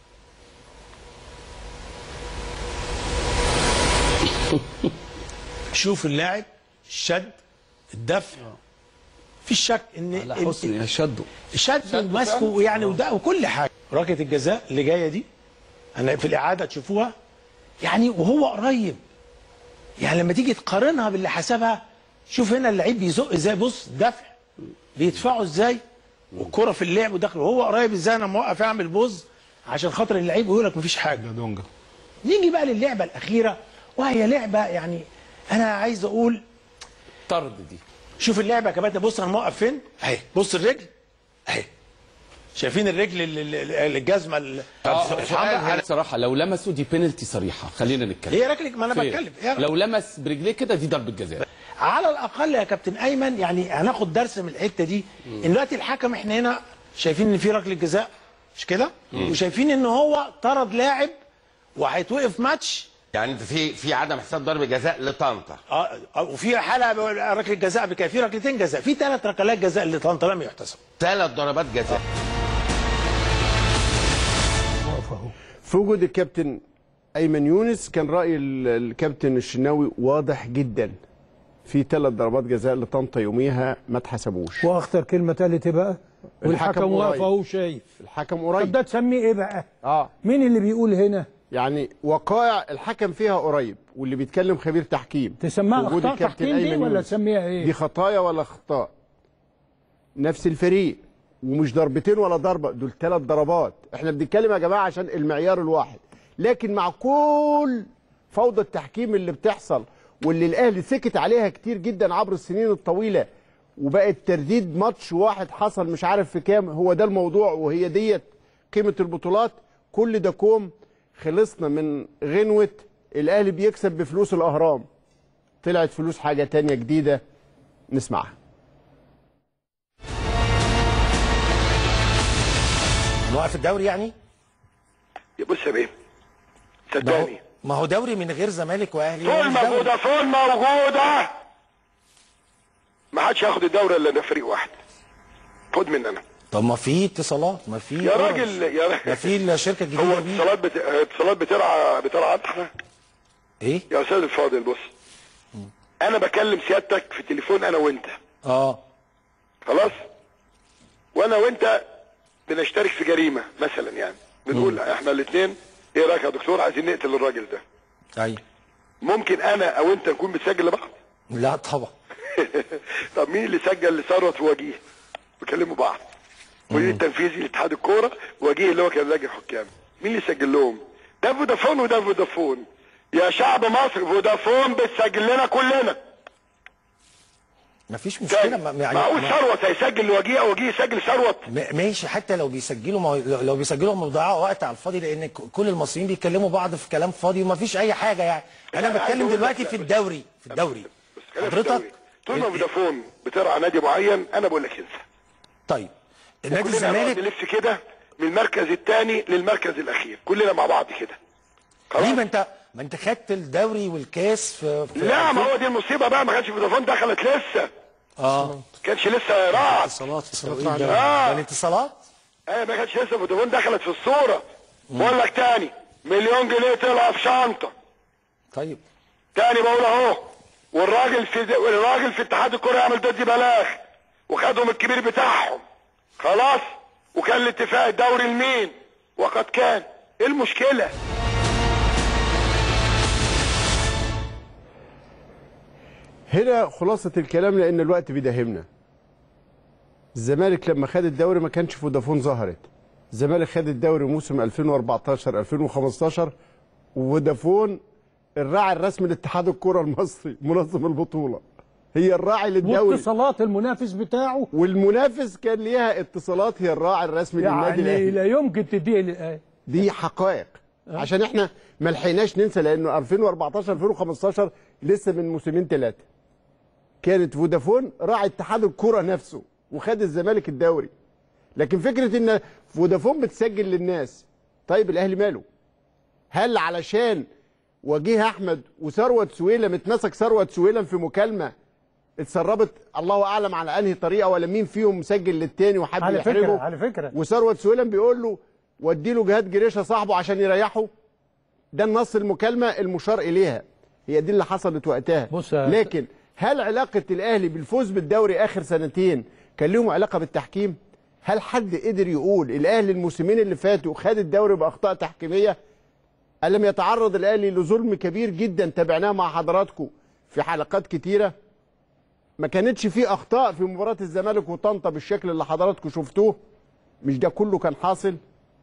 شوف اللاعب الشد الدفع في شك ان على حسن شده شد وماسكه يعني وده وكل حاجه ركله الجزاء اللي جايه دي انا في الاعاده تشوفوها يعني وهو قريب يعني لما تيجي تقارنها باللي حسبها شوف هنا اللعيب بيزق ازاي بص دفع بيدفعه ازاي والكره في اللعب وداخل وهو قريب ازاي انا موقف اعمل بوز عشان خاطر اللعيب يقول لك مفيش حاجه دونجا نيجي بقى للعبه الاخيره وهي لعبه يعني انا عايز اقول طرد دي شوف اللعبه يا كباتن بص انا موقف فين اهي بص الرجل اهي شايفين الرجل ال- ال- ال- الجزمه ال- سؤال هنا بصراحه لو لمسوا دي بينالتي صريحه خلينا نتكلم هي ركلك ما انا فين؟ بتكلم هي لو لمس برجليه كده دي ضربه جزاء على الاقل يا كابتن ايمن يعني هناخد درس من الحته دي ان دلوقتي الحكم احنا هنا شايفين ان في ركله جزاء مش كده مم. وشايفين ان هو طرد لاعب وهيتوقف ماتش يعني انت في في عدم حساب ضربه جزاء لطنطا اه آه، وفي حاله ركله جزاء قبل كده في ركلتين جزاء في ثلاث ركلات جزاء اللي طنطا لم يحتسب ثلاث ضربات جزاء في وجود الكابتن ايمن يونس كان راي ال- الكابتن الشناوي واضح جدا في ثلاث ضربات جزاء لطنطا يوميها ما اتحسبوش واخطر كلمه اتقالت ايه بقى والحكم واقف قريب. اهو شايف الحكم طب قريب ده تسميه ايه بقى اه مين اللي بيقول هنا يعني وقائع الحكم فيها قريب واللي بيتكلم خبير تحكيم تسميها وجود اخطاء الكابتن تحكيم دي أيمن ولا يونس. تسميها ايه دي خطايا ولا اخطاء نفس الفريق ومش ضربتين ولا ضربه دول ثلاث ضربات احنا بنتكلم يا جماعه عشان المعيار الواحد لكن مع كل فوضى التحكيم اللي بتحصل واللي الاهلي سكت عليها كتير جدا عبر السنين الطويله وبقت ترديد ماتش واحد حصل مش عارف في كام هو ده الموضوع وهي ديت قيمه البطولات كل ده كوم خلصنا من غنوه الاهلي بيكسب بفلوس الاهرام طلعت فلوس حاجه تانية جديده نسمعها نوقف الدوري يعني بص يا بيه صدقني ما هو دوري من غير زمالك واهلي طول هو مش ما دوري. فودافون موجوده ما حدش هياخد الدوري الا ده فريق واحد خد مننا طب ما في اتصالات ما في يا راجل يا راجل ما في الشركه الجديده هو دي اتصالات بت... اتصالات بترعى بترعى احنا ايه يا استاذ الفاضل بص انا بكلم سيادتك في التليفون انا وانت اه خلاص وانا وانت بنشترك في جريمه مثلا يعني بنقول احنا الاثنين ايه رايك يا دكتور عايزين نقتل الراجل ده ايوه ممكن انا او انت نكون بنسجل لبعض لا طبعا طب مين اللي سجل لثروت ووجيه بيكلموا بعض المدير التنفيذي لاتحاد الكوره وجيه اللي هو كان لجنه حكام مين اللي سجل لهم ده فودافون وده فودافون يا شعب مصر فودافون بتسجل لنا كلنا مفيش مشكله ما- يعني معقول ما- ثروت هيسجل لوجيه او وجيه يسجل ثروت م- ماشي حتى لو بيسجلوا ما هو- لو لو بيسجلوا هم بيضيعوا وقت على الفاضي لان ك- كل المصريين بيتكلموا بعض في كلام فاضي ومفيش اي حاجه يعني انا عايز بتكلم أقول دلوقتي لك- في الدوري في الدوري حضرتك طول ما فودافون بترعى نادي معين انا بقول لك انسى طيب نادي كلنا الزمالك نقعد نلف كده من المركز الثاني للمركز الاخير كلنا مع بعض كده ليه ما انت ما انت خدت الدوري والكاس في, في لا ما هو دي المصيبه بقى ما كانش فودافون دخلت لسه اه كانش لسه راعت اتصالات اتصالات اه الاتصالات ايوه ما كانش لسه فودافون دخلت في الصوره بقول لك تاني مليون جنيه طلع في شنطه طيب تاني بقول اهو والراجل في والراجل في اتحاد الكوره يعمل ضد بلاغ وخدهم الكبير بتاعهم خلاص وكان الاتفاق الدوري لمين وقد كان ايه المشكله هنا خلاصة الكلام لأن الوقت بيداهمنا الزمالك لما خد الدوري ما كانش فودافون ظهرت الزمالك خد الدوري موسم 2014 2015 وفودافون الراعي الرسمي لاتحاد الكرة المصري منظم البطولة هي الراعي للدوري واتصالات المنافس بتاعه والمنافس كان ليها اتصالات هي الراعي الرسمي للنادي يعني الاهلي لا يمكن تديه للآية. دي حقائق عشان احنا ما لحقناش ننسى لانه 2014 2015 لسه من موسمين ثلاثه كانت فودافون راعي اتحاد الكره نفسه وخد الزمالك الدوري لكن فكره ان فودافون بتسجل للناس طيب الاهلي ماله هل علشان وجيه احمد وثروت سويلم اتمسك ثروت سويلم في مكالمه اتسربت الله اعلم على انهي طريقه ولا مين فيهم مسجل للتاني وحب على يحرجه فكره على فكره وثروت سويلم بيقول له ودي له جهاد جريشه صاحبه عشان يريحه ده النص المكالمه المشار اليها هي دي اللي حصلت وقتها بص يا- لكن هل علاقه الاهلي بالفوز بالدوري اخر سنتين كان لهم علاقه بالتحكيم هل حد قدر يقول الاهلي الموسمين اللي فاتوا خد الدوري باخطاء تحكيميه الم يتعرض الاهلي لظلم كبير جدا تابعناه مع حضراتكم في حلقات كتيره ما كانتش فيه اخطاء في مباراه الزمالك وطنطا بالشكل اللي حضراتكم شفتوه مش ده كله كان حاصل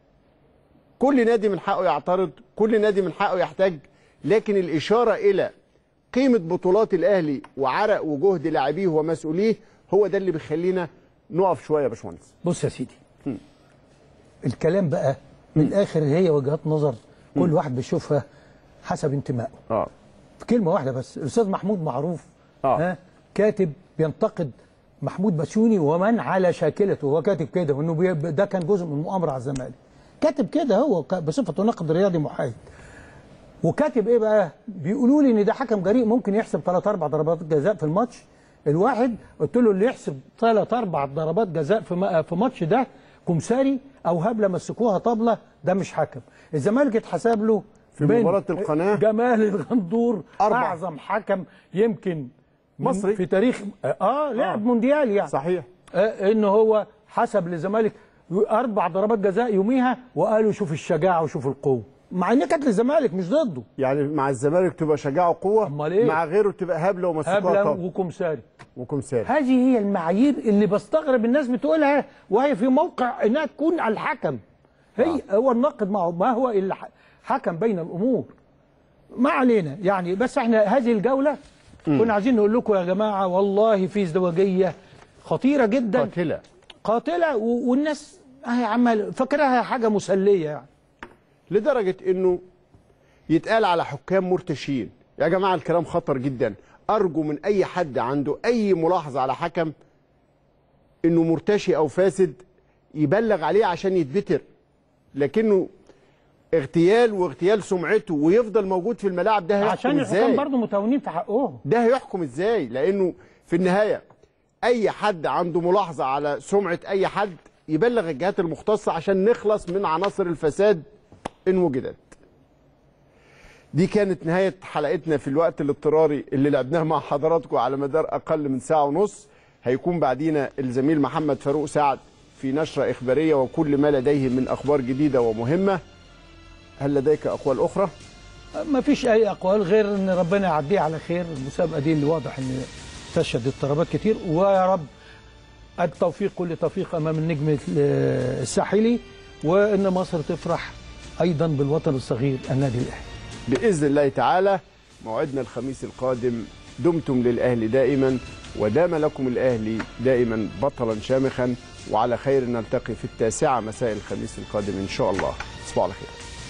كل نادي من حقه يعترض كل نادي من حقه يحتاج لكن الإشارة إلى قيمة بطولات الأهلي وعرق وجهد لاعبيه ومسؤوليه هو ده اللي بيخلينا نقف شوية يا باشمهندس بص يا سيدي الكلام بقى من الاخر هي وجهات نظر كل واحد بيشوفها حسب انتمائه اه في كلمه واحده بس الاستاذ محمود معروف آه. ها كاتب بينتقد محمود بسيوني ومن على شاكلته هو كاتب كده وانه بي... ده كان جزء من مؤامره على الزمالك كاتب كده هو ك- بصفته ناقد رياضي محايد وكاتب ايه بقى بيقولوا لي ان ده حكم جريء ممكن يحسب ثلاث اربع ضربات جزاء في الماتش الواحد قلت له اللي يحسب ثلاث اربع ضربات جزاء في م- في ماتش ده كمساري او هبله مسكوها طبله ده مش حكم الزمالك اتحسب له في من مباراة القناة جمال الغندور أربعة. اعظم حكم يمكن من- مصري. في تاريخ اه لعب مونديال يعني صحيح آه ان هو حسب للزمالك اربع ضربات جزاء يوميها وقالوا شوف الشجاعه وشوف القوه مع ان كانت للزمالك مش ضده يعني مع الزمالك تبقى شجاعة وقوة امال ايه مع غيره تبقى هبلة ومسكوها هبله طب وكمساري وكمساري هذه هي المعايير اللي بستغرب الناس بتقولها وهي في موقع انها تكون على الحكم هي آه. هو الناقد معه ما هو الا ح- حكم بين الامور ما علينا يعني بس احنا هذه الجوله كنا عايزين نقول لكم يا جماعه والله في ازدواجيه خطيره جدا قاتلة قاتله و- والناس اهي عمال فاكراها حاجه مسليه يعني لدرجة انه يتقال على حكام مرتشين يا جماعة الكلام خطر جدا ارجو من اي حد عنده اي ملاحظة على حكم انه مرتشي او فاسد يبلغ عليه عشان يتبتر لكنه اغتيال واغتيال سمعته ويفضل موجود في الملاعب ده هيحكم عشان الحكام ازاي برضه متهاونين في حقهم ده هيحكم ازاي لانه في النهايه اي حد عنده ملاحظه على سمعه اي حد يبلغ الجهات المختصه عشان نخلص من عناصر الفساد ان وجدت دي كانت نهايه حلقتنا في الوقت الاضطراري اللي لعبناه مع حضراتكم على مدار اقل من ساعه ونص هيكون بعدينا الزميل محمد فاروق سعد في نشره اخباريه وكل ما لديه من اخبار جديده ومهمه هل لديك اقوال اخرى ما فيش اي اقوال غير ان ربنا يعديها على خير المسابقه دي اللي واضح ان تشهد اضطرابات كتير ويا رب التوفيق كل توفيق امام النجم الساحلي وان مصر تفرح ايضا بالوطن الصغير النادي الاهلي باذن الله تعالى موعدنا الخميس القادم دمتم للاهلي دائما ودام لكم الاهلي دائما بطلا شامخا وعلى خير نلتقي في التاسعه مساء الخميس القادم ان شاء الله تصبحوا على خير